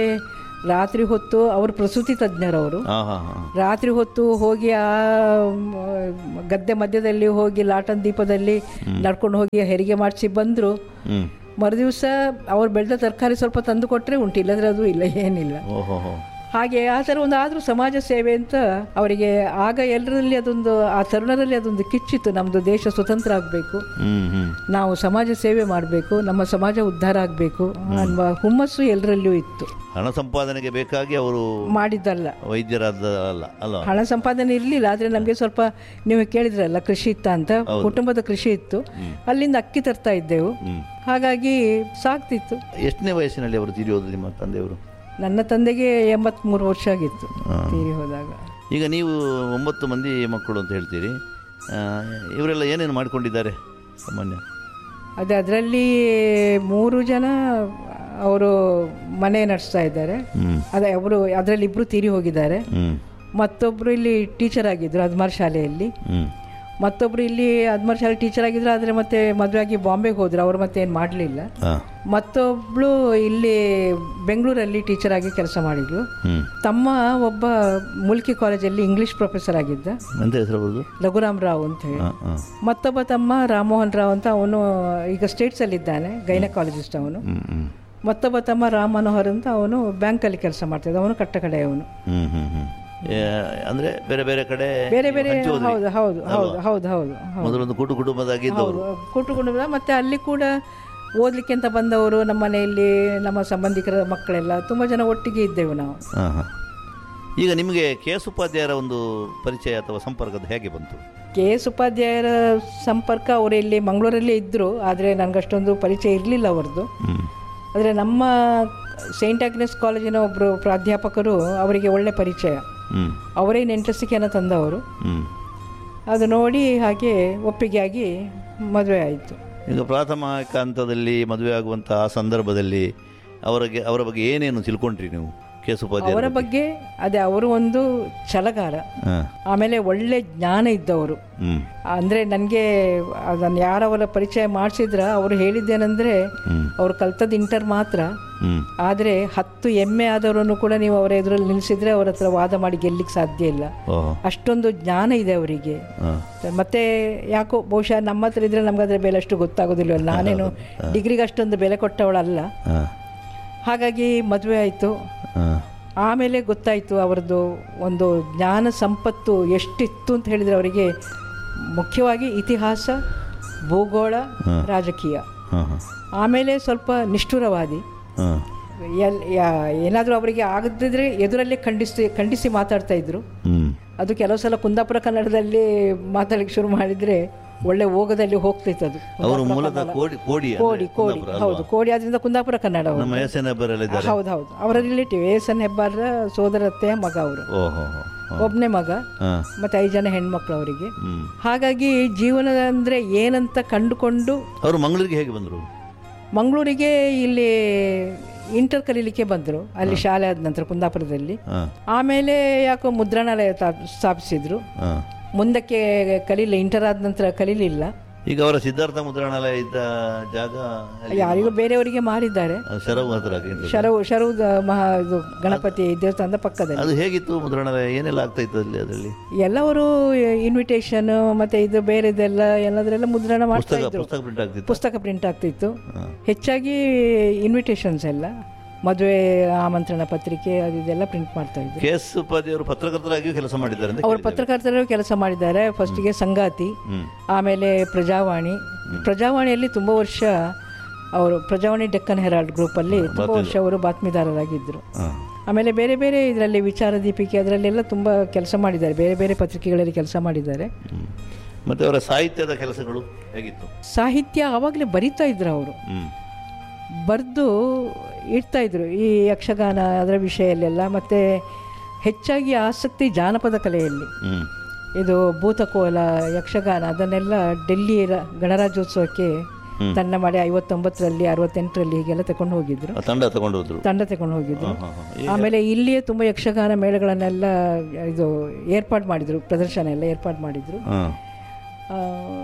ರಾತ್ರಿ ಹೊತ್ತು ಅವರು ಪ್ರಸೂತಿ ತಜ್ಞರವರು ಹಾಂ ಹಾಂ ಹಾಂ ರಾತ್ರಿ ಹೊತ್ತು ಹೋಗಿ ಆ ಮ್, ಗದ್ದೆ ಮಧ್ಯದಲ್ಲಿ ಹೋಗಿ ಲಾಟನ್ ದೀಪದಲ್ಲಿ ನಡ್ಕೊಂಡು ಹೋಗಿ ಹೆರಿಗೆ ಮಾಡಿಸಿ ಬಂದರು ಹ್ಞೂ ಮರುದಿವಸ ಅವ್ರು ಬೆಳೆದ ತರಕಾರಿ ಸ್ವಲ್ಪ ತಂದು ಕೊಟ್ಟರೆ ಉಂಟು ಇಲ್ಲದ್ರೆ ಅದು ಇಲ್ಲ ಏನಿಲ್ಲ ಓಹೋ ಹೋ ಹಾಗೆ ಆ ಥರ ಒಂದು ಆದರೂ ಸಮಾಜ ಸೇವೆ ಅಂತ ಅವರಿಗೆ ಆಗ ಎಲ್ಲರಲ್ಲಿ ಅದೊಂದು ಆ ತರುಣರಲ್ಲಿ ಅದೊಂದು ಕಿಚ್ಚಿತ್ತು ನಮ್ಮದು ದೇಶ ಸ್ವತಂತ್ರ ಆಗಬೇಕು ಹ್ಞೂ ಹ್ಞೂ ನಾವು ಸಮಾಜ ಸೇವೆ ಮಾಡಬೇಕು ನಮ್ಮ ಸಮಾಜ ಉದ್ಧಾರ ಆಗಬೇಕು ಅನ್ನುವ ಹುಮ್ಮಸ್ಸು ಎಲ್ಲರಲ್ಲಿಯೂ ಇತ್ತು ಹಣ ಸಂಪಾದನೆಗೆ ಬೇಕಾಗಿ ಅವರು ಮಾಡಿದ್ದಲ್ಲ ವೈದ್ಯರಾದ ಅಲ್ಲ ಅಲ್ಲ ಹಣ ಸಂಪಾದನೆ ಇರಲಿಲ್ಲ ಆದರೆ ನಮಗೆ ಸ್ವಲ್ಪ ನೀವು ಕೇಳಿದ್ರಲ್ಲ ಕೃಷಿ ಇತ್ತ ಅಂತ ಕುಟುಂಬದ ಕೃಷಿ ಇತ್ತು ಅಲ್ಲಿಂದ ಅಕ್ಕಿ ತರ್ತಾ ಇದ್ದೆವು ಹ್ಞೂ ಹಾಗಾಗಿ ಸಾಕ್ತಿತ್ತು ಎಷ್ಟನೇ ವಯಸ್ಸಿನಲ್ಲಿ ಅವರು ತೀರಿಯೋದು ನಿಮ್ಮ ತಂದೆಯವರು ನನ್ನ ತಂದೆಗೆ ಎಂಬತ್ತ್ಮೂರು ವರ್ಷ ಆಗಿತ್ತು ಹಾ. ತೀರಿ ಹೋದಾಗ ಈಗ ನೀವು ಒಂಬತ್ತು ಮಂದಿ ಮಕ್ಕಳು ಅಂತ ಹೇಳ್ತೀರಿ ಆ, ಇವರೆಲ್ಲ ಏನೇನು ಮಾಡಿಕೊಂಡಿದ್ದಾರೆ ಸಾಮಾನ್ಯ ಅದೇ ಅದರಲ್ಲಿ ಮೂರು ಜನ ಅವರು ಮನೆ ನಡೆಸ್ತಾ ಇದ್ದಾರೆ ಹ್ಞೂ ಅದೇ ಅವರು ಅದರಲ್ಲಿ ಇಬ್ಬರು ತೀರಿ ಹೋಗಿದ್ದಾರೆ ಹ್ಞೂ ಮತ್ತೊಬ್ಬರು ಇಲ್ಲಿ ಟೀಚರ್ ಆಗಿದ್ದರು ಅದ್ಮಾರ್ ಶಾಲೆಯಲ್ಲಿ ಹ್ಞೂ ಮತ್ತೊಬ್ಬರು ಇಲ್ಲಿ ಅದ್ಮಾರ್ ಶಾಲೆ ಟೀಚರ್ ಆಗಿದ್ರು ಆದರೆ ಮತ್ತೆ ಮದುವೆ ಆಗಿ ಬಾಂಬೆಗೆ ಹೋದ್ರು ಅವರು ಮತ್ತೆ ಏನು ಮಾಡಲಿಲ್ಲ ಹಾಂ ಮತ್ತೊಬ್ಳು ಇಲ್ಲಿ ಬೆಂಗಳೂರಲ್ಲಿ ಟೀಚರ್ ಆಗಿ ಕೆಲಸ ಮಾಡಿದ್ಲು ಹ್ಞೂ ತಮ್ಮ ಒಬ್ಬ ಮುಲ್ಕಿ ಕಾಲೇಜಲ್ಲಿ ಇಂಗ್ಲಿಷ್ ಪ್ರೊಫೆಸರ್ ಆಗಿದ್ದ ಎಂತ ಹೆಸರು ಅವ್ರದ್ದು ರಘುರಾಮ್ ರಾವ್ ಅಂತ ಹೇಳಿ ಹಾಂ ಹಾಂ ಮತ್ತೊಬ್ಬ ತಮ್ಮ ರಾಮಮೋಹನ್ ರಾವ್ ಅಂತ ಅವನು ಈಗ ಸ್ಟೇಟ್ಸಲ್ಲಿದ್ದಾನೆ ಗೈನಕಾಲಜಿಸ್ಟ್ ಅವನು ಹ್ಞೂ ಹ್ಞೂ ಮತ್ತೊಬ್ಬ ತಮ್ಮ ರಾಮ್ ಮನೋಹರ್ ಅಂತ ಅವನು ಬ್ಯಾಂಕಲ್ಲಿ ಕೆಲಸ ಮಾಡ್ತಿದ್ದ ಅವನು ಕಟ್ಟಕಡೆಯವನು ಹ್ಞೂ ಹ್ಞೂ ಹ್ಞೂ ಅಂದರೆ ಬೇರೆ ಬೇರೆ ಕಡೆ ಬೇರೆ ಬೇರೆ ಹಂಚಿ ಹೋದ್ರಿ. ಹೌದು ಹೌದು ಹೌದು ಹೌದು ಹೌದು ಹೌದು ಮೊದಲೊಂದು ಕೂಟು ಕುಟುಂಬದಾಗಿದ್ದವರು ಕುಟುಂಬ ಮತ್ತೆ ಅಲ್ಲಿ ಕೂಡ ಓದ್ಲಿಕ್ಕೆ ಅಂತ ಬಂದವರು ನಮ್ಮ ಮನೆಯಲ್ಲಿ ನಮ್ಮ ಸಂಬಂಧಿಕರ ಮಕ್ಕಳೆಲ್ಲ ತುಂಬ ಜನ ಒಟ್ಟಿಗೆ ಇದ್ದೆವು ನಾವು ಹಾಂ ಹಾಂ ಈಗ ನಿಮಗೆ ಕೆ ಎಸ್ ಉಪಾಧ್ಯಾಯರ ಒಂದು ಪರಿಚಯ ಅಥವಾ ಸಂಪರ್ಕದ ಹೇಗೆ ಬಂತು ಕೆ ಎಸ್ ಉಪಾಧ್ಯಾಯರ ಸಂಪರ್ಕ ಅವರು ಇಲ್ಲಿ ಮಂಗಳೂರಲ್ಲೇ ಇದ್ದರು ಆದರೆ ನನಗಷ್ಟೊಂದು ಪರಿಚಯ ಇರಲಿಲ್ಲ ಅವ್ರದ್ದು ಹ್ಞೂ ಆದರೆ ನಮ್ಮ ಸೈಂಟ್ ಆಗ್ನೆಸ್ ಕಾಲೇಜಿನ ಒಬ್ಬರು ಪ್ರಾಧ್ಯಾಪಕರು ಅವರಿಗೆ ಒಳ್ಳೆ ಪರಿಚಯ ಹ್ಞೂ ಅವರೇ ನೆಂಟಸಿಕೆಯನ್ನು ತಂದವರು ಹ್ಞೂ ಅದು ನೋಡಿ ಹಾಗೆ ಒಪ್ಪಿಗೆ ಆಗಿ ಮದುವೆ ಆಯಿತು ಈಗ ಪ್ರಾಥಮಿಕ ಹಂತದಲ್ಲಿ ಮದುವೆ ಆಗುವಂಥ ಆ ಸಂದರ್ಭದಲ್ಲಿ ಅವರಿಗೆ ಅವರ ಬಗ್ಗೆ ಏನೇನು ತಿಳ್ಕೊಂಡ್ರಿ ನೀವು ಕೆ ಎಸ್ ಉಪಾಧ್ಯಾಯ ಅವರ ಬಗ್ಗೆ ಅದೇ ಅವರು ಒಂದು ಛಲಗಾರ ಹಾಂ ಆಮೇಲೆ ಒಳ್ಳೆ ಜ್ಞಾನ ಇದ್ದವರು ಹ್ಞೂ ಅಂದರೆ ನನಗೆ ಅದನ್ನು ಯಾರವರ ಪರಿಚಯ ಮಾಡಿಸಿದ್ರ ಅವರು ಹೇಳಿದ್ದೇನೆಂದರೆ ಹ್ಞೂ ಅವ್ರು ಕಲ್ತದ್ದು ಇಂಟರ್ ಮಾತ್ರ ಹ್ಞೂ ಆದರೆ ಹತ್ತು ಎಮ್ಮೆ ಆದವರನ್ನು ಕೂಡ ನೀವು ಅವರ ಎದುರಲ್ಲಿ ನಿಲ್ಲಿಸಿದ್ರೆ ಅವ್ರ ಹತ್ರ ವಾದ ಮಾಡಿ ಗೆಲ್ಲಿಕ್ಕೆ ಸಾಧ್ಯ ಇಲ್ಲ ಓಹ್ ಅಷ್ಟೊಂದು ಜ್ಞಾನ ಇದೆ ಅವರಿಗೆ ಹಾಂ ಮತ್ತೆ ಯಾಕೋ ಬಹುಶಃ ನಮ್ಮ ಹತ್ರ ಇದ್ರೆ ನಮ್ಗೆ ಅದ್ರ ಬೆಲೆ ಅಷ್ಟು ಗೊತ್ತಾಗೋದಿಲ್ಲ ನಾನೇನು ಡಿಗ್ರಿಗೆ ಅಷ್ಟೊಂದು ಬೆಲೆ ಕೊಟ್ಟವಳಲ್ಲ ಹಾಂ ಹಾಗಾಗಿ ಮದುವೆ ಆಯಿತು ಹಾಂ ಆಮೇಲೆ ಗೊತ್ತಾಯಿತು ಅವರದ್ದು ಒಂದು ಜ್ಞಾನ ಸಂಪತ್ತು ಎಷ್ಟಿತ್ತು ಅಂತ ಹೇಳಿದರೆ ಅವರಿಗೆ ಮುಖ್ಯವಾಗಿ ಇತಿಹಾಸ ಭೂಗೋಳ ರಾಜಕೀಯ ಹಾಂ ಹಾಂ ಆಮೇಲೆ ಸ್ವಲ್ಪ ನಿಷ್ಠುರವಾದಿ ಹಾಂ ಎಲ್ ಏನಾದರೂ ಅವರಿಗೆ ಆಗದಿದ್ರೆ ಎದುರಲ್ಲೇ ಖಂಡಿಸಿ ಖಂಡಿಸಿ ಮಾತಾಡ್ತಾ ಇದ್ರು ಹ್ಞೂ ಅದು ಕೆಲವು ಸಲ ಕುಂದಾಪುರ ಕನ್ನಡದಲ್ಲಿ ಮಾತಾಡಲಿಕ್ಕೆ ಶುರು ಮಾಡಿದರೆ ಒಳ್ಳೆ ಓಗದಲ್ಲಿ ಹೋಗ್ತಿತ್ತು ಅದು ಅವರು ಮೂಲತಃ ಕೋಡಿ ಕೋಡಿ ಅಂದ್ರೆ ಕೋಡಿ ಕೋಡಿ ಕುಂದಾಪುರ ಅಲ್ವಾ? ಹೌದು ಕೋಡಿ ಆದ್ರಿಂದ ಕುಂದಾಪುರ ಕನ್ನಡ ಅವರು ನಮ್ಮ ಎಸ್ ಎನ್ ಹೆಬ್ಬರೆಲ್ಲ ಇದ್ದಾರೆ ಹೌದು ಹೌದು ಅವರ ರಿಲೇಟಿವ್ ಎಸ್ ಎನ್ ಹೆಬ್ಬಾರ್ರ ಸೋದರತ್ತೆಯ ಮಗ ಅವರು ಓಹೋ ಹೋ ಒಬ್ಬನೇ ಮಗ ಹಾಂ ಮತ್ತೆ ಐದು ಜನ ಹೆಣ್ಮಕ್ಳು ಅವರಿಗೆ ಹ್ಞೂ ಹಾಗಾಗಿ ಜೀವನ ಅಂದರೆ ಏನಂತ ಕಂಡುಕೊಂಡು ಅವರು ಮಂಗಳೂರಿಗೆ ಹೇಗೆ ಬಂದರು ಮಂಗಳೂರಿಗೆ ಇಲ್ಲಿ ಇಂಟರ್ ಕಲೀಲಿಕ್ಕೆ ಬಂದರು ಅಲ್ಲಿ ಶಾಲೆ ಆದ ನಂತರ ಕುಂದಾಪುರದಲ್ಲಿ ಹಾಂ ಆಮೇಲೆ ಯಾಕೋ ಮುದ್ರಣಾಲಯ ತಾ- ಸ್ಥಾಪಿಸಿದ್ರು ಹಾಂ ಮುಂದಕ್ಕೆ ಕಲೀಲಿ ಇಂಟರ್ ಆದ ನಂತರ ಕಲೀಲಿಲ್ಲ ಈಗ ಅವರ ಸಿದ್ಧಾರ್ಥ ಮುದ್ರಣಾಲಯ ಇದ್ದ ಜಾಗ ಅಲ್ಲಿ ಯಾರಿಗೂ ಬೇರೆಯವರಿಗೆ ಮಾರಿದ್ದಾರೆ ಅದು ಶರವು ಹತ್ರ ಆಗಿದ್ದು. ಶರವು ಶರವು ಮಹಾ ಇದು ಗಣಪತಿ ದೇವಸ್ಥಾನದ ಪಕ್ಕದಲ್ಲಿ ಅದು ಹೇಗಿತ್ತು ಮುದ್ರಣಾಲಯ ಏನೆಲ್ಲ ಆಗ್ತಾ ಇತ್ತು ಅಲ್ಲಿ ಅದರಲ್ಲಿ ಎಲ್ಲವರು ಇನ್ವಿಟೇಷನ್ ಮತ್ತೆ ಇದು ಬೇರೆದೆಲ್ಲ ಎಲ್ಲದರೆಲ್ಲ ಮುದ್ರಣ ಮಾಡ್ತಾ ಪುಸ್ತಕ ಇದ್ರು ಪುಸ್ತಕ ಪ್ರಿಂಟ್ ಆಗ್ತಿತ್ತು ಪುಸ್ತಕ ಪ್ರಿಂಟ್ ಆಗ್ತಿತ್ತು ಹಾಂ ಹೆಚ್ಚಾಗಿ ಇನ್ವಿಟೇಷನ್ಸ್ ಎಲ್ಲ ಮದುವೆ ಆಮಂತ್ರಣ ಪತ್ರಿಕೆ ಅದು ಇದೆಲ್ಲ ಪ್ರಿಂಟ್ ಮಾಡ್ತಾ ಇದ್ರು ಕೆ ಎಸ್ ಉಪಾಧ್ಯಾಯರು ಪತ್ರಕರ್ತರಾಗಿಯೂ ಕೆಲಸ ಮಾಡಿದ್ದಾರೆ ಅಂತ ಅವರು ಪತ್ರಕರ್ತರು ಕೆಲಸ ಮಾಡಿದ್ದಾರೆ ಫಸ್ಟಿಗೆ ಸಂಗಾತಿ ಹ್ಮ್. ಆಮೇಲೆ ಪ್ರಜಾವಾಣಿ ಪ್ರಜಾವಾಣಿಯಲ್ಲಿ ತುಂಬ ವರ್ಷ ಅವರು ಪ್ರಜಾವಾಣಿ ಡೆಕ್ಕನ್ ಹೆರಾಲ್ಡ್ ಗ್ರೂಪಲ್ಲಿ ತುಂಬ ವರ್ಷ ಅವರು ಬಾತ್ಮೀದಾರರಾಗಿದ್ದರು ಹಾಂ ಆಮೇಲೆ ಬೇರೆ ಬೇರೆ ಇದರಲ್ಲಿ ವಿಚಾರ ದೀಪಿಕೆ ಅದರಲ್ಲೆಲ್ಲ ತುಂಬ ಕೆಲಸ ಮಾಡಿದ್ದಾರೆ ಬೇರೆ ಬೇರೆ ಪತ್ರಿಕೆಗಳಲ್ಲಿ ಕೆಲಸ ಮಾಡಿದ್ದಾರೆ ಹ್ಮ್. ಮತ್ತೆ ಅವರ ಸಾಹಿತ್ಯದ ಕೆಲಸಗಳು ಹೇಗಿತ್ತು ಸಾಹಿತ್ಯ ಆವಾಗಲೇ ಬರಿತಾ ಇದ್ರು ಅವರು ಹ್ಮ್ ಬರೆದು ಇಡ್ತಾ ಇದ್ರು ಈ ಯಕ್ಷಗಾನ ಅದರ ವಿಷಯಲ್ಲೆಲ್ಲ ಮತ್ತು ಹೆಚ್ಚಾಗಿ ಆಸಕ್ತಿ ಜಾನಪದ ಕಲೆಯಲ್ಲಿ ಹ್ಮ್ ಇದು ಭೂತಕೋಲ ಯಕ್ಷಗಾನ ಅದನ್ನೆಲ್ಲ ಡೆಲ್ಲಿ ರ- ಗಣರಾಜ್ಯೋತ್ಸವಕ್ಕೆ ತಂಡ ಮಾಡಿ ಐವತ್ತೊಂಬತ್ತರಲ್ಲಿ ಅರವತ್ತೆಂಟರಲ್ಲಿ ಹೀಗೆಲ್ಲ ತಗೊಂಡು ಹೋಗಿದ್ರು ಆ ತಂಡ ತಗೊಂಡು ಹೋದ್ರು ತಂಡ ತಗೊಂಡು ಹೋಗಿದ್ರು ಹಾಂ ಹಾಂ ಆಮೇಲೆ ಇಲ್ಲಿಯೇ ತುಂಬ ಯಕ್ಷಗಾನ ಮೇಳಗಳನ್ನೆಲ್ಲ ಇದು ಏರ್ಪಾಡು ಮಾಡಿದರು ಪ್ರದರ್ಶನ ಎಲ್ಲ ಏರ್ಪಾಡು ಮಾಡಿದರು ಹಾಂ ಆ,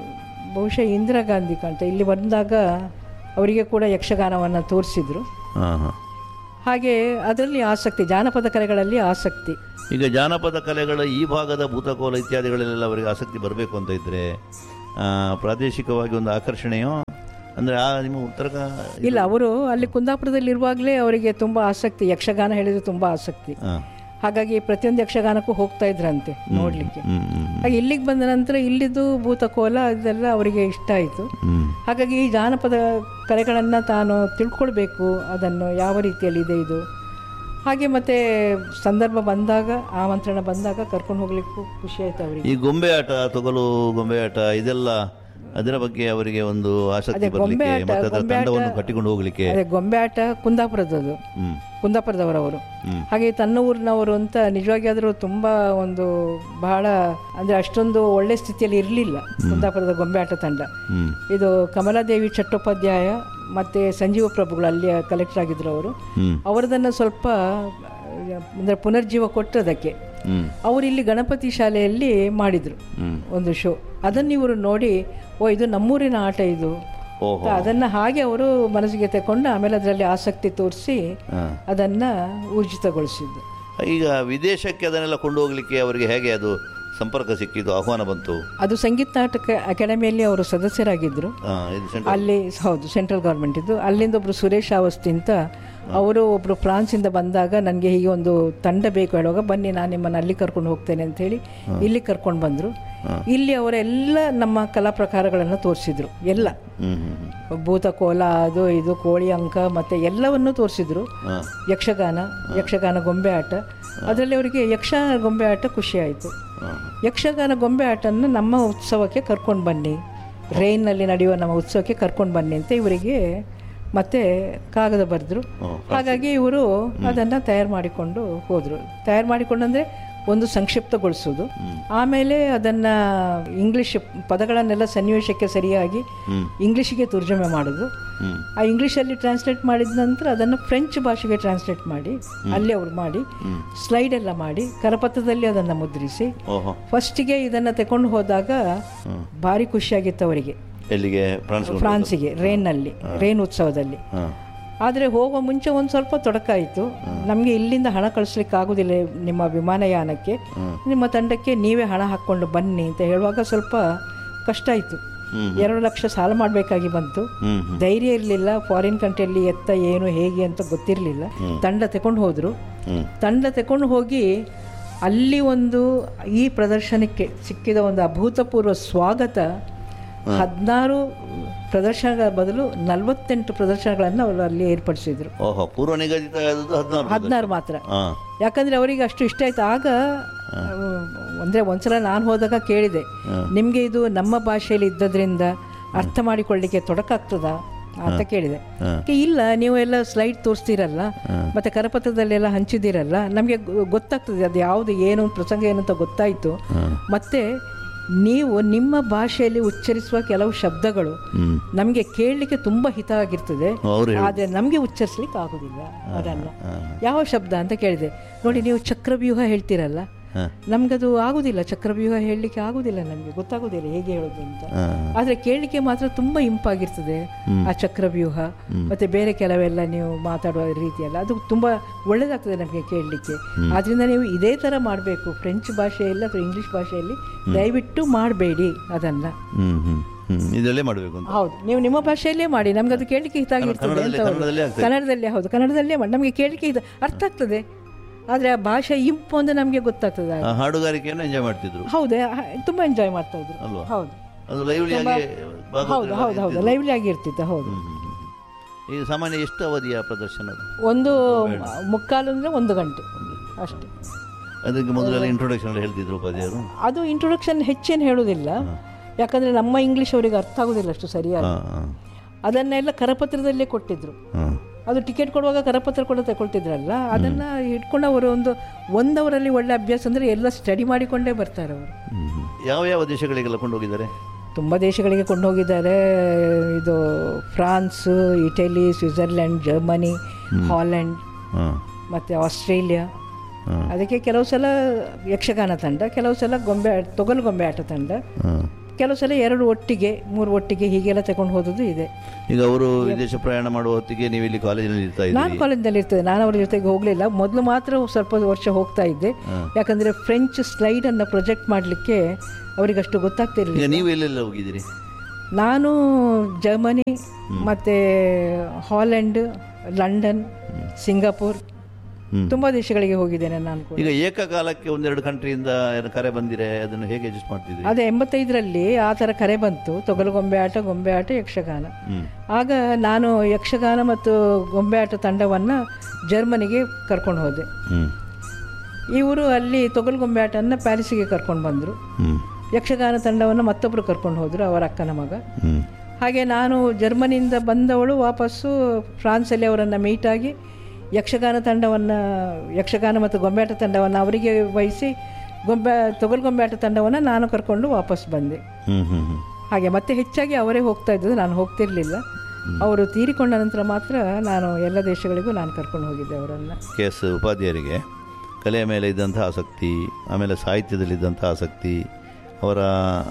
ಬಹುಶಃ ಇಂದಿರಾ ಗಾಂಧಿ ಕಾಣ್ತಾ ಇಲ್ಲಿ ಬಂದಾಗ ಅವರಿಗೆ ಕೂಡ ಯಕ್ಷಗಾನವನ್ನು ತೋರಿಸಿದ್ರು ಹಾಂ ಹಾಂ ಹಾಗೆ ಅದರಲ್ಲಿ ಆಸಕ್ತಿ ಜಾನಪದ ಕಲೆಗಳಲ್ಲಿ ಆಸಕ್ತಿ ಈಗ ಜಾನಪದ ಕಲೆಗಳ ಈ ಭಾಗದ ಭೂತಕೋಲ ಇತ್ಯಾದಿಗಳಲ್ಲೆಲ್ಲ ಅವರಿಗೆ ಆಸಕ್ತಿ ಬರಬೇಕು ಅಂತ ಇದ್ದರೆ ಪ್ರಾದೇಶಿಕವಾಗಿ ಒಂದು ಆಕರ್ಷಣೆಯೋ ಅಂದರೆ ಆ ನಿಮ್ಮ ಉತ್ತರ ಕ- ಇಲ್ಲ ಅವರು ಅಲ್ಲಿ ಕುಂದಾಪುರದಲ್ಲಿ ಇರುವಾಗಲೇ ಅವರಿಗೆ ತುಂಬ ಆಸಕ್ತಿ ಯಕ್ಷಗಾನ ಹೇಳಿದ್ರೆ ತುಂಬ ಆಸಕ್ತಿ ಹಾಂ ಹಾಗಾಗಿ ಪ್ರತಿಯೊಂದು ಯಕ್ಷಗಾನಕ್ಕೂ ಹೋಗ್ತಾ ಇದ್ರಂತೆ ನೋಡಲಿಕ್ಕೆ ಹ್ಮ್ ಹ್ಮ್ ಹಾಗೆ ಇಲ್ಲಿಗೆ ಬಂದ ನಂತರ ಇಲ್ಲಿದ್ದು ಭೂತಕೋಲ ಅದೆಲ್ಲ ಅವರಿಗೆ ಇಷ್ಟ ಆಯಿತು ಹ್ಮ್ ಹಾಗಾಗಿ ಈ ಜಾನಪದ ಕಲೆಗಳನ್ನು ತಾನು ತಿಳ್ಕೊಳ್ಬೇಕು ಅದನ್ನು ಯಾವ ರೀತಿಯಲ್ಲಿ ಇದೆ ಇದು ಹಾಗೆ ಮತ್ತೆ ಸಂದರ್ಭ ಬಂದಾಗ ಆಮಂತ್ರಣ ಬಂದಾಗ ಕರ್ಕೊಂಡು ಹೋಗ್ಲಿಕ್ಕೂ ಖುಷಿ ಆಯ್ತು ಅವರಿಗೆ ಈ ಗೊಂಬೆ ಆಟ ತೊಗಲು ಗೊಂಬೆ ಆಟ ಇದೆಲ್ಲ ಅದರ ಬಗ್ಗೆ ಅವರಿಗೆ ಒಂದು ಆಸಕ್ತಿ ಗೊಂಬೆ ಬರಲಿಕ್ಕೆ ಆಟ, ಮತ್ತೆ ಅದರ ಗೊಂಬೆ ತಂಡವನ್ನು ಆಟ- ಕಟ್ಟಿಕೊಂಡು ಹೋಗ್ಲಿಕ್ಕೆ ಅದೇ ಗೊಂಬೆ ಆಟ ಕುಂದಾಪುರದದು ಹ್ಮ್ ಕುಂದಾಪುರದವರವರು ಹ್ಮ್. ಹಾಗೆ ತನ್ನ ಊರಿನವರು ಅಂತ ನಿಜವಾಗಿ ಆದರೂ ತುಂಬ ಒಂದು ಬಹಳ ಅಂದರೆ ಅಷ್ಟೊಂದು ಒಳ್ಳೆ ಸ್ಥಿತಿಯಲ್ಲಿ ಇರಲಿಲ್ಲ ಕುಂದಾಪುರದ ಗೊಂಬೆ ಆಟ ತಂಡ ಹ್ಮ್ ಇದು ಕಮಲಾದೇವಿ ಚಟ್ಟೋಪಾಧ್ಯಾಯ ಮತ್ತು ಸಂಜೀವ ಪ್ರಭುಗಳು ಅಲ್ಲಿಯ ಕಲೆಕ್ಟರ್ ಆಗಿದ್ರು ಅವರು ಹ್ಮ್ ಅವರದನ್ನು ಸ್ವಲ್ಪ ಅಂದರೆ ಪುನರ್ಜೀವ ಕೊಟ್ಟು ಅದಕ್ಕೆ ಹ್ಮ್ ಅವರು ಇಲ್ಲಿ ಗಣಪತಿ ಶಾಲೆಯಲ್ಲಿ ಮಾಡಿದರು ಹ್ಮ್ ಒಂದು ಶೋ ಅದನ್ನು ಇವರು ನೋಡಿ ಓ ಇದು ನಮ್ಮೂರಿನ ಆಟ ಇದು ಓಹೋ ಅದನ್ನು ಹಾಗೆ ಅವರು ಮನಸ್ಸಿಗೆ ತಗೊಂಡು ಆಮೇಲೆ ಅದರಲ್ಲಿ ಆಸಕ್ತಿ ತೋರಿಸಿ ಹಾ. ಅದನ್ನು ಊರ್ಜಿತಗೊಳಿಸಿದ್ದು ಈಗ ವಿದೇಶಕ್ಕೆ ಅದನ್ನೆಲ್ಲ ಕೊಂಡು ಹೋಗ್ಲಿಕ್ಕೆ ಅವರಿಗೆ ಹೇಗೆ ಅದು ಸಂಪರ್ಕ ಸಿಕ್ಕಿದ್ದು ಆಹ್ವಾನ ಬಂತು ಅದು ಸಂಗೀತ ನಾಟಕ ಅಕಾಡೆಮಿಯಲ್ಲಿ ಅವರು ಸದಸ್ಯರಾಗಿದ್ದರು ಆ, ಇದು ಸೆಂಟ್ರಲ್ ಅಲ್ಲಿ ಹೌದು ಸೆಂಟ್ರಲ್ ಗೌರ್ಮೆಂಟ್ ಇದ್ದು ಅಲ್ಲಿಂದ ಒಬ್ಬರು ಸುರೇಶ್ ಅವಸ್ತಿ ಅಂತ ಅವರು ಒಬ್ಬರು ಫ್ರಾನ್ಸಿಂದ ಬಂದಾಗ ನನಗೆ ಹೀಗೆ ಒಂದು ತಂಡ ಬೇಕು ಹೇಳುವಾಗ ಬನ್ನಿ ನಾನು ನಿಮ್ಮನ್ನು ಅಲ್ಲಿ ಕರ್ಕೊಂಡು ಹೋಗ್ತೇನೆ ಅಂತ ಹೇಳಿ ಇಲ್ಲಿ ಕರ್ಕೊಂಡು ಬಂದರು ಇಲ್ಲಿ ಅವರೆಲ್ಲ ನಮ್ಮ ಕಲಾ ಪ್ರಕಾರಗಳನ್ನು ತೋರಿಸಿದ್ರು ಎಲ್ಲ ಹ್ಮ್ ಹ್ಮ್ ಹ್ಮ್ ಭೂತಕೋಲ ಅದು ಇದು ಕೋಳಿ ಅಂಕ ಮತ್ತು ಎಲ್ಲವನ್ನೂ ತೋರಿಸಿದ್ರು ಹಾ. ಯಕ್ಷಗಾನ ಯಕ್ಷಗಾನ ಗೊಂಬೆ ಆಟ ಅದರಲ್ಲಿ ಅವರಿಗೆ ಯಕ್ಷಗಾನ ಗೊಂಬೆ ಆಟ ಖುಷಿ ಆಯಿತು ಹಾ. ಯಕ್ಷಗಾನ ಗೊಂಬೆ ಆಟನ್ನು ನಮ್ಮ ಉತ್ಸವಕ್ಕೆ ಕರ್ಕೊಂಡು ಬನ್ನಿ ರೈನ್ನಲ್ಲಿ ನಡೆಯುವ ನಮ್ಮ ಉತ್ಸವಕ್ಕೆ ಕರ್ಕೊಂಡು ಬನ್ನಿ ಅಂತ ಇವರಿಗೆ ಮತ್ತೆ ಕಾಗದ ಬರೆದ್ರು ಹಾಗಾಗಿ ಇವರು ಅದನ್ನು ತಯಾರು ಮಾಡಿಕೊಂಡು ಹೋದರು ತಯಾರು ಮಾಡಿಕೊಂಡು ಅಂದರೆ ಒಂದು ಸಂಕ್ಷಿಪ್ತಗೊಳಿಸೋದು ಆಮೇಲೆ ಅದನ್ನು ಇಂಗ್ಲಿಷ್ ಪದಗಳನ್ನೆಲ್ಲ ಸನ್ನಿವೇಶಕ್ಕೆ ಸರಿಯಾಗಿ ಇಂಗ್ಲೀಷಿಗೆ ತರ್ಜುಮೆ ಮಾಡೋದು ಹ್ಮ್. ಆ ಇಂಗ್ಲೀಷಲ್ಲಿ ಟ್ರಾನ್ಸ್ಲೇಟ್ ಮಾಡಿದ ನಂತರ ಅದನ್ನು ಫ್ರೆಂಚ್ ಭಾಷೆಗೆ ಟ್ರಾನ್ಸ್ಲೇಟ್ ಮಾಡಿ ಅಲ್ಲಿ ಅವರು ಮಾಡಿ ಸ್ಲೈಡ್ ಎಲ್ಲ ಮಾಡಿ ಕರಪತ್ರದಲ್ಲಿ ಅದನ್ನು ಮುದ್ರಿಸಿ ಓಹೋ ಫಸ್ಟಿಗೆ ಇದನ್ನು ತಗೊಂಡು ಹೋದಾಗ ಭಾರಿ ಖುಷಿಯಾಗಿತ್ತು ಅವರಿಗೆ ಎಲ್ಲಿಗೆ ಫ್ರಾನ್ಸ್ ಫ್ರಾನ್ಸಿಗೆ ರೇನ್ನಲ್ಲಿ ರೇನ್ ಉತ್ಸವದಲ್ಲಿ ಹಾಂ ಆದರೆ ಹೋಗುವ ಮುಂಚೆ ಒಂದು ಸ್ವಲ್ಪ ತೊಡಕಾಯಿತು ನಮಗೆ ಇಲ್ಲಿಂದ ಹಣ ಕಳಿಸ್ಲಿಕ್ಕೆ ಆಗೋದಿಲ್ಲ ನಿಮ್ಮ ವಿಮಾನಯಾನಕ್ಕೆ ನಿಮ್ಮ ತಂಡಕ್ಕೆ ನೀವೇ ಹಣ ಹಾಕ್ಕೊಂಡು ಬನ್ನಿ ಅಂತ ಹೇಳುವಾಗ ಸ್ವಲ್ಪ ಕಷ್ಟ ಆಯಿತು ಎರಡು ಲಕ್ಷ ಸಾಲ ಮಾಡಬೇಕಾಗಿ ಬಂತು ಹ್ಮ್ ಧೈರ್ಯ ಇರಲಿಲ್ಲ ಫಾರಿನ್ ಕಂಟ್ರಿಯಲ್ಲಿ ಎತ್ತ ಏನು ಹೇಗೆ ಅಂತ ಗೊತ್ತಿರಲಿಲ್ಲ ತಂಡ ತಗೊಂಡು ಹೋದರು ಹ್ಮ್. ತಂಡ ತಗೊಂಡು ಹೋಗಿ ಅಲ್ಲಿ ಒಂದು ಈ ಪ್ರದರ್ಶನಕ್ಕೆ ಸಿಕ್ಕಿದ ಒಂದು ಅಭೂತಪೂರ್ವ ಸ್ವಾಗತ ಹದಿನಾರು ಪ್ರದರ್ಶನಗಳ ಬದಲು ನಲವತ್ತೆಂಟು ಪ್ರದರ್ಶನಗಳನ್ನು ಅವರು ಅಲ್ಲಿ ಏರ್ಪಡಿಸಿದರು ಓಹೋ ಪೂರ್ವ ನಿಗದಿತ ಆದದ್ದು ಹದಿನಾರು ಹದಿನಾರು ಮಾತ್ರ ಹಾಂ ಯಾಕಂದರೆ ಅವರಿಗೆ ಅಷ್ಟು ಇಷ್ಟ ಆಯ್ತು ಆಗ ಅಂದರೆ ಒಂದ್ಸಲ ನಾನು ಹೋದಾಗ ಕೇಳಿದೆ ನಿಮಗೆ ಇದು ನಮ್ಮ ಭಾಷೆಯಲ್ಲಿ ಇದ್ದದ್ರಿಂದ ಅರ್ಥ ಮಾಡಿಕೊಳ್ಳಿಕ್ಕೆ ತೊಡಕಾಗ್ತದಾ ಅಂತ ಕೇಳಿದೆ ಅದಕ್ಕೆ ಇಲ್ಲ ನೀವು ಎಲ್ಲ ಸ್ಲೈಡ್ ತೋರಿಸ್ತೀರಲ್ಲ ಮತ್ತು ಕರಪತ್ರದಲ್ಲೆಲ್ಲ ಹಂಚಿದ್ದೀರಲ್ಲ ನಮಗೆ ಗೊತ್ತಾಗ್ತದೆ ಅದು ಯಾವುದು ಏನು ಪ್ರಸಂಗ ಏನು ಅಂತ ಗೊತ್ತಾಯಿತು ಮತ್ತು ನೀವು ನಿಮ್ಮ ಭಾಷೆಯಲ್ಲಿ ಉಚ್ಚರಿಸುವ ಕೆಲವು ಶಬ್ದಗಳು ನಮಗೆ ಕೇಳಲಿಕ್ಕೆ ತುಂಬ ಹಿತ ಆಗಿರ್ತದೆ ಅವರು ಆದರೆ ನಮಗೆ ಉಚ್ಚರಿಸ್ಲಿಕ್ಕೆ ಆಗೋದಿಲ್ಲ ಅದನ್ನು ಯಾವ ಶಬ್ದ ಅಂತ ಕೇಳಿದೆ ನೋಡಿ ನೀವು ಚಕ್ರವ್ಯೂಹ ಹೇಳ್ತೀರಲ್ಲ ನಮಗದು ಆಗೋದಿಲ್ಲ ಚಕ್ರವ್ಯೂಹ ಹೇಳಲಿಕ್ಕೆ ಆಗೋದಿಲ್ಲ ನಮಗೆ ಗೊತ್ತಾಗೋದಿಲ್ಲ ಹೇಗೆ ಹೇಳೋದು ಅಂತ ಆದರೆ ಕೇಳಲಿಕ್ಕೆ ಮಾತ್ರ ತುಂಬ ಇಂಪಾಗಿರ್ತದೆ ಆ ಚಕ್ರವ್ಯೂಹ ಮತ್ತು ಬೇರೆ ಕೆಲವೆಲ್ಲ ನೀವು ಮಾತಾಡುವ ರೀತಿಯಲ್ಲ ಅದು ತುಂಬ ಒಳ್ಳೆಯದಾಗ್ತದೆ ನಮಗೆ ಕೇಳಲಿಕ್ಕೆ ಆದ್ದರಿಂದ ನೀವು ಇದೇ ಥರ ಮಾಡಬೇಕು ಫ್ರೆಂಚ್ ಭಾಷೆಯಲ್ಲಿ ಅಥವಾ ಇಂಗ್ಲೀಷ್ ಭಾಷೆಯಲ್ಲಿ ದಯವಿಟ್ಟು ಮಾಡಬೇಡಿ ಅದನ್ನು ಹ್ಮ್ ಹ್ಮ್ ಹ್ಮ್ ಇದರಲ್ಲೇ ಮಾಡಬೇಕು ಅಂತ ಹೌದು ನೀವು ನಿಮ್ಮ ಭಾಷೆಯಲ್ಲೇ ಮಾಡಿ ನಮ್ಗೆ ಅದು ಕೇಳಲಿಕ್ಕೆ ಹಿತಾಗಿರ್ತದೆ ಕನ್ನಡದಲ್ಲಿ- ಅಂತ ಕನ್ನಡದಲ್ಲೇ ಆಗ್ತದೆ. ಕನ್ನಡದಲ್ಲೇ ಹೌದು ಕನ್ನಡದಲ್ಲೇ ಮಾಡಿ ನಮಗೆ ಕೇಳಲಿಕ್ಕೆ ಹಿತ ಅರ್ಥ ಆಗ್ತದೆ ಆದರೆ ಆ ಭಾಷೆ ಇಂಪು ಅಂತ ನಮಗೆ ಗೊತ್ತಾಗ್ತದೆ ಆಗ. ಆ ಹಾಡುಗಾರಿಕೆಯನ್ನು ಎಂಜಾಯ್ ಮಾಡ್ತಿದ್ರು ಹೌದು ಹ- ತುಂಬಾ ಎಂಜಾಯ್ ಮಾಡ್ತಾ ಇದ್ರು ಅಲ್ವಾ? ಹೌದು ಅದು ಲೈವ್ಲಿ ಆಗಿ ಹೌದು ಹೌದು ಹೌದು ಲೈವ್ಲಿ ಆಗಿರ್ತಿತ್ತು ಹೌದು ಈಗ ಸಾಮಾನ್ಯ ಎಷ್ಟು ಅವಧಿಯ ಪ್ರದರ್ಶನ ಅದು? ಒಂದು ಮುಕ್ಕಾಲು ಅಂದರೆ ಒಂದು ಗಂಟೆ ಅಷ್ಟೇ ಅದಕ್ಕೆ ಮೊದಲೆಲ್ಲ ಇಂಟ್ರೊಡಕ್ಷನ್ ಹೇಳ್ತಿದ್ರು ಉಪಾಧ್ಯಾಯರು ಅದು ಇಂಟ್ರೊಡಕ್ಷನ್ ಹೆಚ್ಚೇನು ಹೇಳೋದಿಲ್ಲ ಯಾಕಂದರೆ ನಮ್ಮ ಇಂಗ್ಲೀಷ್ ಅವರಿಗೆ ಅರ್ಥ ಆಗೋದಿಲ್ಲ ಅಷ್ಟು ಸರಿಯಾಗಿ ಹಾಂ ಹಾಂ ಅದನ್ನೆಲ್ಲ ಕರಪತ್ರದಲ್ಲೇ ಕೊಟ್ಟಿದ್ರು ಹಾಂ ಅದು ಟಿಕೆಟ್ ಕೊಡುವಾಗ ಕರಪತ್ರ ಕೂಡ ತಗೊಳ್ತಿದ್ರಲ್ಲ ಅದನ್ನು ಇಟ್ಕೊಂಡು ಅವರು ಒಂದು ಒಂದು ಅವರಲ್ಲಿ ಒಳ್ಳೆ ಅಭ್ಯಾಸ ಅಂದರೆ ಎಲ್ಲ ಸ್ಟಡಿ ಮಾಡಿಕೊಂಡೇ ಬರ್ತಾರೆ ಅವರು ಹ್ಮ್. ಯಾವ ಯಾವ ದೇಶಗಳಿಗೆಲ್ಲ ಕೊಂಡೋಗಿದ್ದಾರೆ ತುಂಬ ದೇಶಗಳಿಗೆ ಕೊಂಡು ಹೋಗಿದ್ದಾರೆ ಇದು France Italy Switzerland Germany Holland ಹಾಂ ಮತ್ತು ಆಸ್ಟ್ರೇಲಿಯಾ ಹಾಂ ಅದಕ್ಕೆ ಕೆಲವು ಸಲ ಯಕ್ಷಗಾನ ತಂಡ ಕೆಲವು ಸಲ ಗೊಂಬೆ ಆಟ- ತೊಗಲು ಗೊಂಬೆ ಆಟ ತಂಡ ಹಾಂ ಕೆಲವು ಸಲ ಎರಡು ಒಟ್ಟಿಗೆ ಮೂರು ಒಟ್ಟಿಗೆ ಹೀಗೆಲ್ಲ ತಗೊಂಡು ಹೋದದ್ದು ಇದೆ ಈಗ ಅವರು ವಿದೇಶ ಪ್ರಯಾಣ ಮಾಡುವ ಹೊತ್ತಿಗೆ ನೀವು ಇಲ್ಲಿ ಕಾಲೇಜಿನಲ್ಲಿ ಇರ್ತಾ ನಾನು ಇದ್ರಿ ಕಾಲೇಜ್ನಲ್ಲಿ ಇರ್ತದೆ ನಾನು ಅವ್ರ ಜೊತೆಗೆ ಹೋಗಲಿಲ್ಲ ಮೊದಲು ಮಾತ್ರ ಸ್ವಲ್ಪ ವರ್ಷ ಹೋಗ್ತಾ ಇದ್ದೆ ಯಾಕಂದರೆ ಫ್ರೆಂಚ್ ಸ್ಲೈಡನ್ನು ಪ್ರೊಜೆಕ್ಟ್ ಮಾಡಲಿಕ್ಕೆ ಅವರಿಗಷ್ಟು ಗೊತ್ತಾಗ್ತಿರಲಿಲ್ಲ ಈಗ ನೀವು ಎಲ್ಲೆಲ್ಲ ಹೋಗಿದ್ದೀರಿ ನಾನು ಜರ್ಮನಿ ಮತ್ತು ಹಾಲೆಂಡ್ ಲಂಡನ್ ಸಿಂಗಾಪುರ್ ಹ್ಮ್. ತುಂಬ ದೇಶಗಳಿಗೆ ಹೋಗಿದ್ದೇನೆ ನಾನು ಕೂಡ ಈಗ ಏಕಕಾಲಕ್ಕೆ ಒಂದೆರಡು ಕಂಟ್ರಿಯಿಂದ ಏನು ಕರೆ ಬಂದಿರೆ ಅದನ್ನು ಹೇಗೆ ಅಡ್ಜಸ್ಟ್ ಮಾಡ್ತಿದ್ರಿ ಅದೇ ಎಂಬತ್ತೈದರಲ್ಲಿ ಆ ಥರ ಕರೆ ಬಂತು ತೊಗಲು ಗೊಂಬೆ ಆಟ ಗೊಂಬೆ ಆಟ ಯಕ್ಷಗಾನ ಹ್ಮ್. ಆಗ ನಾನು ಯಕ್ಷಗಾನ ಮತ್ತು ಗೊಂಬೆ ಆಟ ತಂಡವನ್ನು ಜರ್ಮನಿಗೆ ಕರ್ಕೊಂಡು ಹೋದೆ ಹ್ಞೂ ಇವರು ಅಲ್ಲಿ ತೊಗಲು ಗೊಂಬೆ ಆಟವನ್ನು ಪ್ಯಾರಿಸಿಗೆ ಕರ್ಕೊಂಡು ಬಂದರು ಹ್ಞೂ ಯಕ್ಷಗಾನ ತಂಡವನ್ನು ಮತ್ತೊಬ್ಬರು ಕರ್ಕೊಂಡು ಹೋದರು ಅವರ ಅಕ್ಕನ ಮಗ ಹ್ಞೂ ಹಾಗೆ ನಾನು ಜರ್ಮನಿಯಿಂದ ಬಂದವಳು ವಾಪಸ್ಸು ಫ್ರಾನ್ಸಲ್ಲಿ ಅವರನ್ನು ಮೀಟಾಗಿ ಯಕ್ಷಗಾನ ತಂಡವನ್ನು ಯಕ್ಷಗಾನ ಮತ್ತು ಗೊಂಬೆಯಾಟ ತಂಡವನ್ನು ಅವರಿಗೆ ವಹಿಸಿ ಗೊಂಬೆ ತೊಗಲು ಗೊಂಬೆಯಾಟ ತಂಡವನ್ನು ನಾನು ಕರ್ಕೊಂಡು ವಾಪಸ್ ಬಂದೆ ಹ್ಞೂ ಹ್ಞೂ ಹ್ಞೂ ಹಾಗೆ ಮತ್ತೆ ಹೆಚ್ಚಾಗಿ ಅವರೇ ಹೋಗ್ತಾ ಇದ್ದದ್ದು ನಾನು ಹೋಗ್ತಿರಲಿಲ್ಲ ಅವರು ತೀರಿಕೊಂಡ ನಂತರ ಮಾತ್ರ ನಾನು ಎಲ್ಲ ದೇಶಗಳಿಗೂ ನಾನು ಕರ್ಕೊಂಡು ಹೋಗಿದ್ದೆ ಅವರನ್ನು ಕೆ ಎಸ್ ಉಪಾಧ್ಯಾಯರಿಗೆ ಕಲೆಯ ಮೇಲೆ ಇದ್ದಂಥ ಆಸಕ್ತಿ ಆಮೇಲೆ ಸಾಹಿತ್ಯದಲ್ಲಿದ್ದಂಥ ಆಸಕ್ತಿ ಅವರ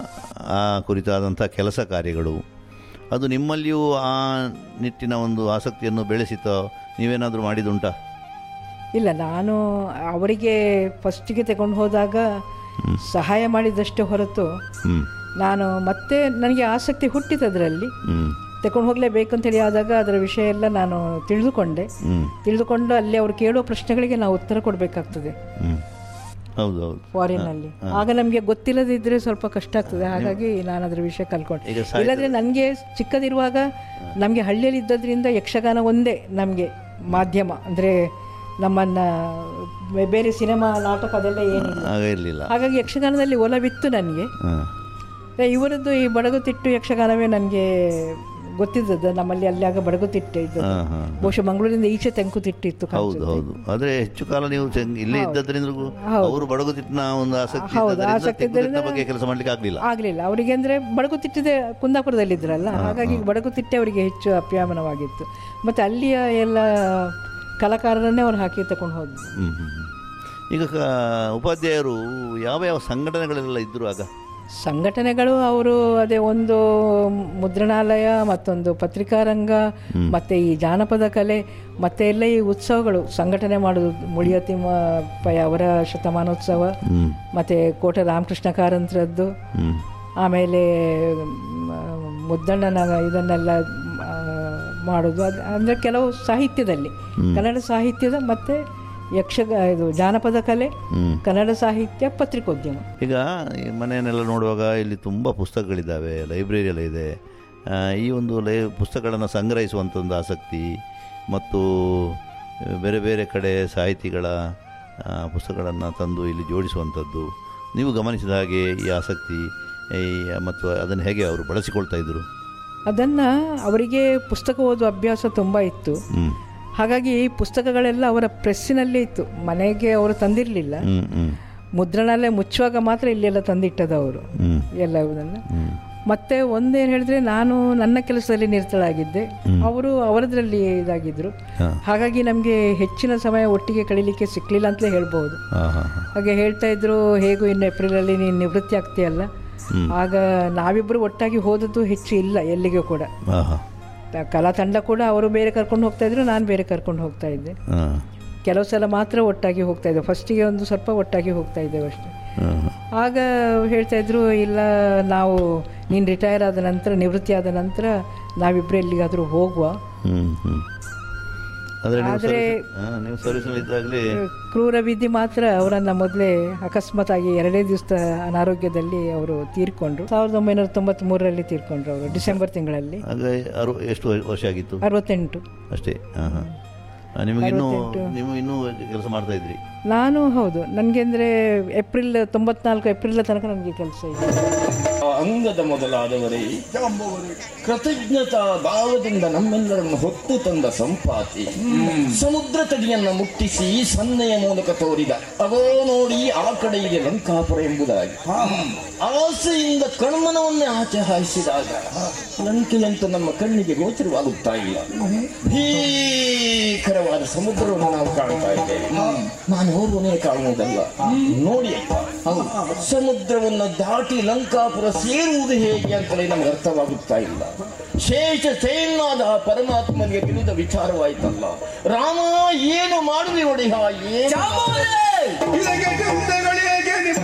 ಆ ಕುರಿತಾದಂಥ ಕೆಲಸ ಕಾರ್ಯಗಳು ಅದು ನಿಮ್ಮಲ್ಲಿಯೂ ಆ ನಿಟ್ಟಿನ ಒಂದು ಆಸಕ್ತಿಯನ್ನು ಬೆಳೆಸಿತೋ ನೀವೇನಾದರೂ ಮಾಡಿದುಂಟಾ ಇಲ್ಲ ನಾನು ಅವರಿಗೆ ಫಸ್ಟಿಗೆ ತಗೊಂಡು ಹೋದಾಗ ಸಹಾಯ ಮಾಡಿದಷ್ಟೇ ಹೊರತು ಹ್ಞೂ ನಾನು ಮತ್ತೆ ನನಗೆ ಆಸಕ್ತಿ ಹುಟ್ಟಿತು ಅದರಲ್ಲಿ ಹ್ಞೂ ತಗೊಂಡು ಹೋಗಲೇಬೇಕು ಅಂತೇಳಿ ಆದಾಗ ಅದರ ವಿಷಯ ಎಲ್ಲ ನಾನು ತಿಳಿದುಕೊಂಡೆ ಹ್ಞೂ ತಿಳಿದುಕೊಂಡು ಅಲ್ಲಿ ಅವ್ರು ಕೇಳುವ ಪ್ರಶ್ನೆಗಳಿಗೆ ನಾವು ಉತ್ತರ ಕೊಡಬೇಕಾಗ್ತದೆ ಹ್ಞೂ ಹೌದು ಹೌದು ಫಾರಿನಲ್ಲಿ ಆಗ ನಮಗೆ ಗೊತ್ತಿಲ್ಲದಿದ್ದರೆ ಸ್ವಲ್ಪ ಕಷ್ಟ ಆಗ್ತದೆ ಹಾಗಾಗಿ ನಾನು ಅದರ ವಿಷಯ ಕಲ್ಕೊಂಡೆ ಈಗ ಇಲ್ಲದ್ರೆ ನನಗೆ ಚಿಕ್ಕದಿರುವಾಗ ನಮಗೆ ಹಳ್ಳಿಯಲ್ಲಿ ಇದ್ದದ್ರಿಂದ ಯಕ್ಷಗಾನ ಒಂದೇ ನಮಗೆ ಮಾಧ್ಯಮ ಅಂದರೆ ನಮ್ಮನ್ನು ಬೇರೆ ಸಿನಿಮಾ ನಾಟಕ ಅದೆಲ್ಲ ಏನಿಲ್ಲ ಆಗ ಇರಲಿಲ್ಲ ಹಾಗಾಗಿ ಯಕ್ಷಗಾನದಲ್ಲಿ ಒಲವಿತ್ತು ನನಗೆ ಹಾಂ ಇವರದ್ದು ಈ ಬಡಗುತಿಟ್ಟು ಯಕ್ಷಗಾನವೇ ನನಗೆ ಗೊತ್ತಿದ್ದದ್ದು ನಮ್ಮಲ್ಲಿ ಅಲ್ಲಿ ಆಗ ಬಡಗುತಿಟ್ಟು ಇದ್ದದ್ದು ಹಾಂ ಹಾಂ ಬಹುಶಃ ಮಂಗಳೂರಿಂದ ಈಚೆ ತೆಂಕುತಿಟ್ಟು ಇತ್ತು ಹೌದು ಹೌದು ಆದರೆ ಹೆಚ್ಚು ಕಾಲ ನೀವು ಚೆಂಗ್- ಇಲ್ಲೇ ಇದ್ದದ್ರಿಂದ ಅವರು ಬಡಗುತಿಟ್ಟಿನ ಒಂದು ಆಸಕ್ತಿ ಹೌದು, ಇದ್ದದ್ರಿಂದ ಆಸಕ್ತಿ ತೆಂಕುತಿಟ್ಟಿನ ಬಗ್ಗೆ ಕೆಲಸ ಮಾಡ್ಲಿಕ್ಕೆ ಆಗಲಿಲ್ಲ ಆಗಲಿಲ್ಲ ಅವರಿಗೆ ಅಂದರೆ ಬಡಗುತಿಟ್ಟಿದೆ ಕುಂದಾಪುರದಲ್ಲಿದ್ದರಲ್ಲ ಹಾಗಾಗಿ ಬಡಗುತಿಟ್ಟೆ ಅವರಿಗೆ ಹೆಚ್ಚು ಅಪ್ಯಾಮನವಾಗಿತ್ತು ಮತ್ತು ಅಲ್ಲಿಯ ಎಲ್ಲ ಕಲಾಕಾರರನ್ನೇ ಅವ್ರು ಹಾಕಿ ತಗೊಂಡು ಹೋದ್ರು ಹ್ಮ್, ಹ್ಮ್, ಹ್ಮ್. ಈಗ ಕ- ಉಪಾಧ್ಯಾಯರು ಯಾವ ಯಾವ ಸಂಘಟನೆಗಳೆಲ್ಲ ಇದ್ರು ಆಗ ಸಂಘಟನೆಗಳು ಅವರು ಅದೇ ಒಂದು ಮುದ್ರಣಾಲಯ ಮತ್ತೊಂದು ಪತ್ರಿಕಾರಂಗ ಮತ್ತು ಈ ಜಾನಪದ ಕಲೆ ಮತ್ತೆ ಎಲ್ಲ ಈ ಉತ್ಸವಗಳು ಸಂಘಟನೆ ಮಾಡೋದು ಮುಳಿಯತಿಮ್ಮ ಪೈ ಅವರ ಶತಮಾನೋತ್ಸವ ಹ್ಮ್ ಮತ್ತು ಕೋಟೆ ರಾಮಕೃಷ್ಣ ಕಾರಂತರದ್ದು ಹ್ಮ್ ಆಮೇಲೆ ಮ, ಮುದ್ದಣ್ಣನ ಇದನ್ನೆಲ್ಲ ಆ, ಮಾಡೋದು ಅದು ಅಂದರೆ ಕೆಲವು ಸಾಹಿತ್ಯದಲ್ಲಿ ಕನ್ನಡ ಸಾಹಿತ್ಯದ ಮತ್ತು ಯಕ್ಷಗ ಇದು ಜಾನಪದ ಕಲೆ ಹ್ಮ್. ಕನ್ನಡ ಸಾಹಿತ್ಯ ಪತ್ರಿಕೋದ್ಯಮ ಈಗ ಈ ಮನೆಯನ್ನೆಲ್ಲ ನೋಡುವಾಗ ಇಲ್ಲಿ ತುಂಬ ಪುಸ್ತಕಗಳಿದ್ದಾವೆ ಲೈಬ್ರರಿ ಎಲ್ಲ ಇದೆ ಆ, ಈ ಒಂದು ಲೈ ಪುಸ್ತಕಗಳನ್ನು ಸಂಗ್ರಹಿಸುವಂಥ ಒಂದು ಆಸಕ್ತಿ ಮತ್ತು ಆ, ಬೇರೆ ಬೇರೆ ಕಡೆ ಸಾಹಿತಿಗಳ ಪುಸ್ತಕಗಳನ್ನು ತಂದು ಇಲ್ಲಿ ಜೋಡಿಸುವಂಥದ್ದು ನೀವು ಗಮನಿಸಿದ ಹಾಗೆ ಈ ಆಸಕ್ತಿ ಈ ಮತ್ತು ಅದನ್ನು ಹೇಗೆ ಅವರು ಬಳಸಿಕೊಳ್ತಾ ಇದ್ದರು ಅದನ್ನು ಅವರಿಗೆ ಪುಸ್ತಕ ಓದುವ ಅಭ್ಯಾಸ ತುಂಬ ಇತ್ತು ಹ್ಞೂ ಹಾಗಾಗಿ ಈ ಪುಸ್ತಕಗಳೆಲ್ಲ ಅವರ ಪ್ರೆಸ್ಸಿನಲ್ಲೇ ಇತ್ತು ಮನೆಗೆ ಅವರು ತಂದಿರಲಿಲ್ಲ ಹ್ಞೂ ಹ್ಞೂ ಮುದ್ರಣಾಲಯ ಮುಚ್ಚುವಾಗ ಮಾತ್ರ ಇಲ್ಲೆಲ್ಲ ತಂದಿಟ್ಟದು ಅವರು ಹ್ಞೂ ಎಲ್ಲವುದನ್ನು ಹ್ಞೂ ಮತ್ತೆ ಒಂದೇನು ಹೇಳಿದ್ರೆ ನಾನು ನನ್ನ ಕೆಲಸದಲ್ಲಿ ನಿರತಳಾಗಿದ್ದೆ ಅವರು ಅವರದ್ರಲ್ಲಿ ಇದಾಗಿದ್ದರು ಹಾಂ ಹಾಗಾಗಿ ನಮಗೆ ಹೆಚ್ಚಿನ ಸಮಯ ಒಟ್ಟಿಗೆ ಕಳೀಲಿಕ್ಕೆ ಸಿಕ್ಕಲಿಲ್ಲ ಅಂತಲೇ ಹೇಳ್ಬೋದು ಹಾಂ ಹಾಂ ಹಾಂ ಹಾಗೆ ಹೇಳ್ತಾ ಇದ್ರು ಹೇಗೂ ಇನ್ನು ಏಪ್ರಿಲಲ್ಲಿ ನೀನು ನಿವೃತ್ತಿ ಆಗ್ತೀಯಲ್ಲ ಆಗ ನಾವಿಬ್ಬರು ಒಟ್ಟಾಗಿ ಹೋದದ್ದು ಹೆಚ್ಚು ಇಲ್ಲ ಎಲ್ಲಿಗೂ ಕೂಡ ಹಾಂ ಹಾಂ ತ- ಕಲಾ ತಂಡ ಕೂಡ ಅವರು ಬೇರೆ ಕರ್ಕೊಂಡು ಹೋಗ್ತಾ ಇದ್ರು ನಾನು ಬೇರೆ ಕರ್ಕೊಂಡು ಹೋಗ್ತಾ ಇದ್ದೆ ಹಾಂ ಕೆಲವು ಸಲ ಮಾತ್ರ ಒಟ್ಟಾಗಿ ಹೋಗ್ತಾ ಇದ್ದೆ ಫಸ್ಟಿಗೆ ಒಂದು ಸ್ವಲ್ಪ ಒಟ್ಟಾಗಿ ಹೋಗ್ತಾ ಇದ್ದೇವೆ ಅಷ್ಟೇ ಹಾಂ ಆಗ ಹೇಳ್ತಾ ಇದ್ರು ಇಲ್ಲ ನಾವು ನೀನು ರಿಟೈರ್ ಆದ ನಂತರ ನಿವೃತ್ತಿ ಆದ ನಂತರ ನಾವಿಬ್ಬರು ಎಲ್ಲಿಗಾದರೂ ಹೋಗುವ ಹ್ಞೂ ಹ್ಞೂ ಅಂದರೆ ನೀವು ಆದ್ರೆ- ಸರ್ವಿಸ್- ಹಾ, ನೀವು ಸರ್ವಿಸಲ್ಲಿ ಇದ್ದಾಗಲೇ ಕ್ರೂರ ವಿಧಿ ಮಾತ್ರ ಅವರನ್ನು ಮೊದಲೇ ಅಕಸ್ಮಾತ್ ಆಗಿ ಎರಡೇ ದಿವಸದ ಅನಾರೋಗ್ಯದಲ್ಲಿ ಅವರು ತೀರ್ಕೊಂಡ್ರು ಸಾವಿರದ ಒಂಬೈನೂರ ತೊಂಬತ್ತ್ಮೂರರಲ್ಲಿ ತೀರ್ಕೊಂಡ್ರು ಅವರು ಡಿಸೆಂಬರ್ ತಿಂಗಳಲ್ಲಿ ಆಗ ಅರು ಎಷ್ಟು ವರ್ಷ ಆಗಿತ್ತು ಅರವತ್ತೆಂಟು ಅಷ್ಟೇ ಹಾಂ ಹಾಂ ನಿಮಗೆ ಇನ್ನೂ ನೀವು ಇನ್ನೂ ಕೆಲಸ ಮಾಡ್ತಾ ಇದ್ರಿ ನಾನು ಹೌದು ನನಗೆ ಅಂದರೆ ಏಪ್ರಿಲ್ ತೊಂಬತ್ನಾಲ್ಕು ಏಪ್ರಿಲ್ ತನಕ ನನಗೆ ಕೆಲಸ ಇದೆ ಆ ಅಂಗದ ಮೊದಲಾದವರೇ ಕೃತಜ್ಞತಾ ಭಾವದಿಂದ ನಮ್ಮೆಲ್ಲರನ್ನು ಹೊತ್ತು ತಂದ ಸಂಪಾತಿ ಸಮುದ್ರ ತಡಿಯನ್ನ ಮುಟ್ಟಿಸಿ ಸನ್ನೆಯ ಮೂಲಕ ತೋರಿದ ಅವೋ ನೋಡಿ ಆ ಕಡೆ ಇದೆ ಲಂಕಾಪುರ ಎಂಬುದಾಗಿ ಆಸೆಯಿಂದ ಕಣ್ಮನವನ್ನೇ ಆಚೆ ಹಾಯಿಸಿದಾಗ ಲಂಕೆಯಂತೂ ನಮ್ಮ ಕಣ್ಣಿಗೆ ಗೋಚರವಾಗುತ್ತಾ ಇಲ್ಲ ಭೀಕರವಾದ ಸಮುದ್ರವನ್ನು ನಾವು ಕಾಣ್ತಾ ಇದ್ದೇವೆ ನಾನು ಓರ್ವನೇ ಕಾಣುವುದಲ್ಲ ನೋಡಿ ಹೌದು ಸಮುದ್ರವನ್ನು ದಾಟಿ ಲಂಕಾಪುರ ಸೇರುವುದು ಹೇಗೆ ಅಂತಲೇ ನಮ್ಗೆ ಅರ್ಥವಾಗುತ್ತಾ ಇಲ್ಲ ಶೇಷ ಸೇನಾದ ಆ ಪರಮಾತ್ಮನಿಗೆ ತಿಳಿದ ವಿಚಾರವಾಯ್ತಲ್ಲ ರಾಮ ಏನು ಮಾಡುವೆ ಒಡೆಯ ಏನು ಇದಕ್ಕೆ ಚಿಂತೆಗಳು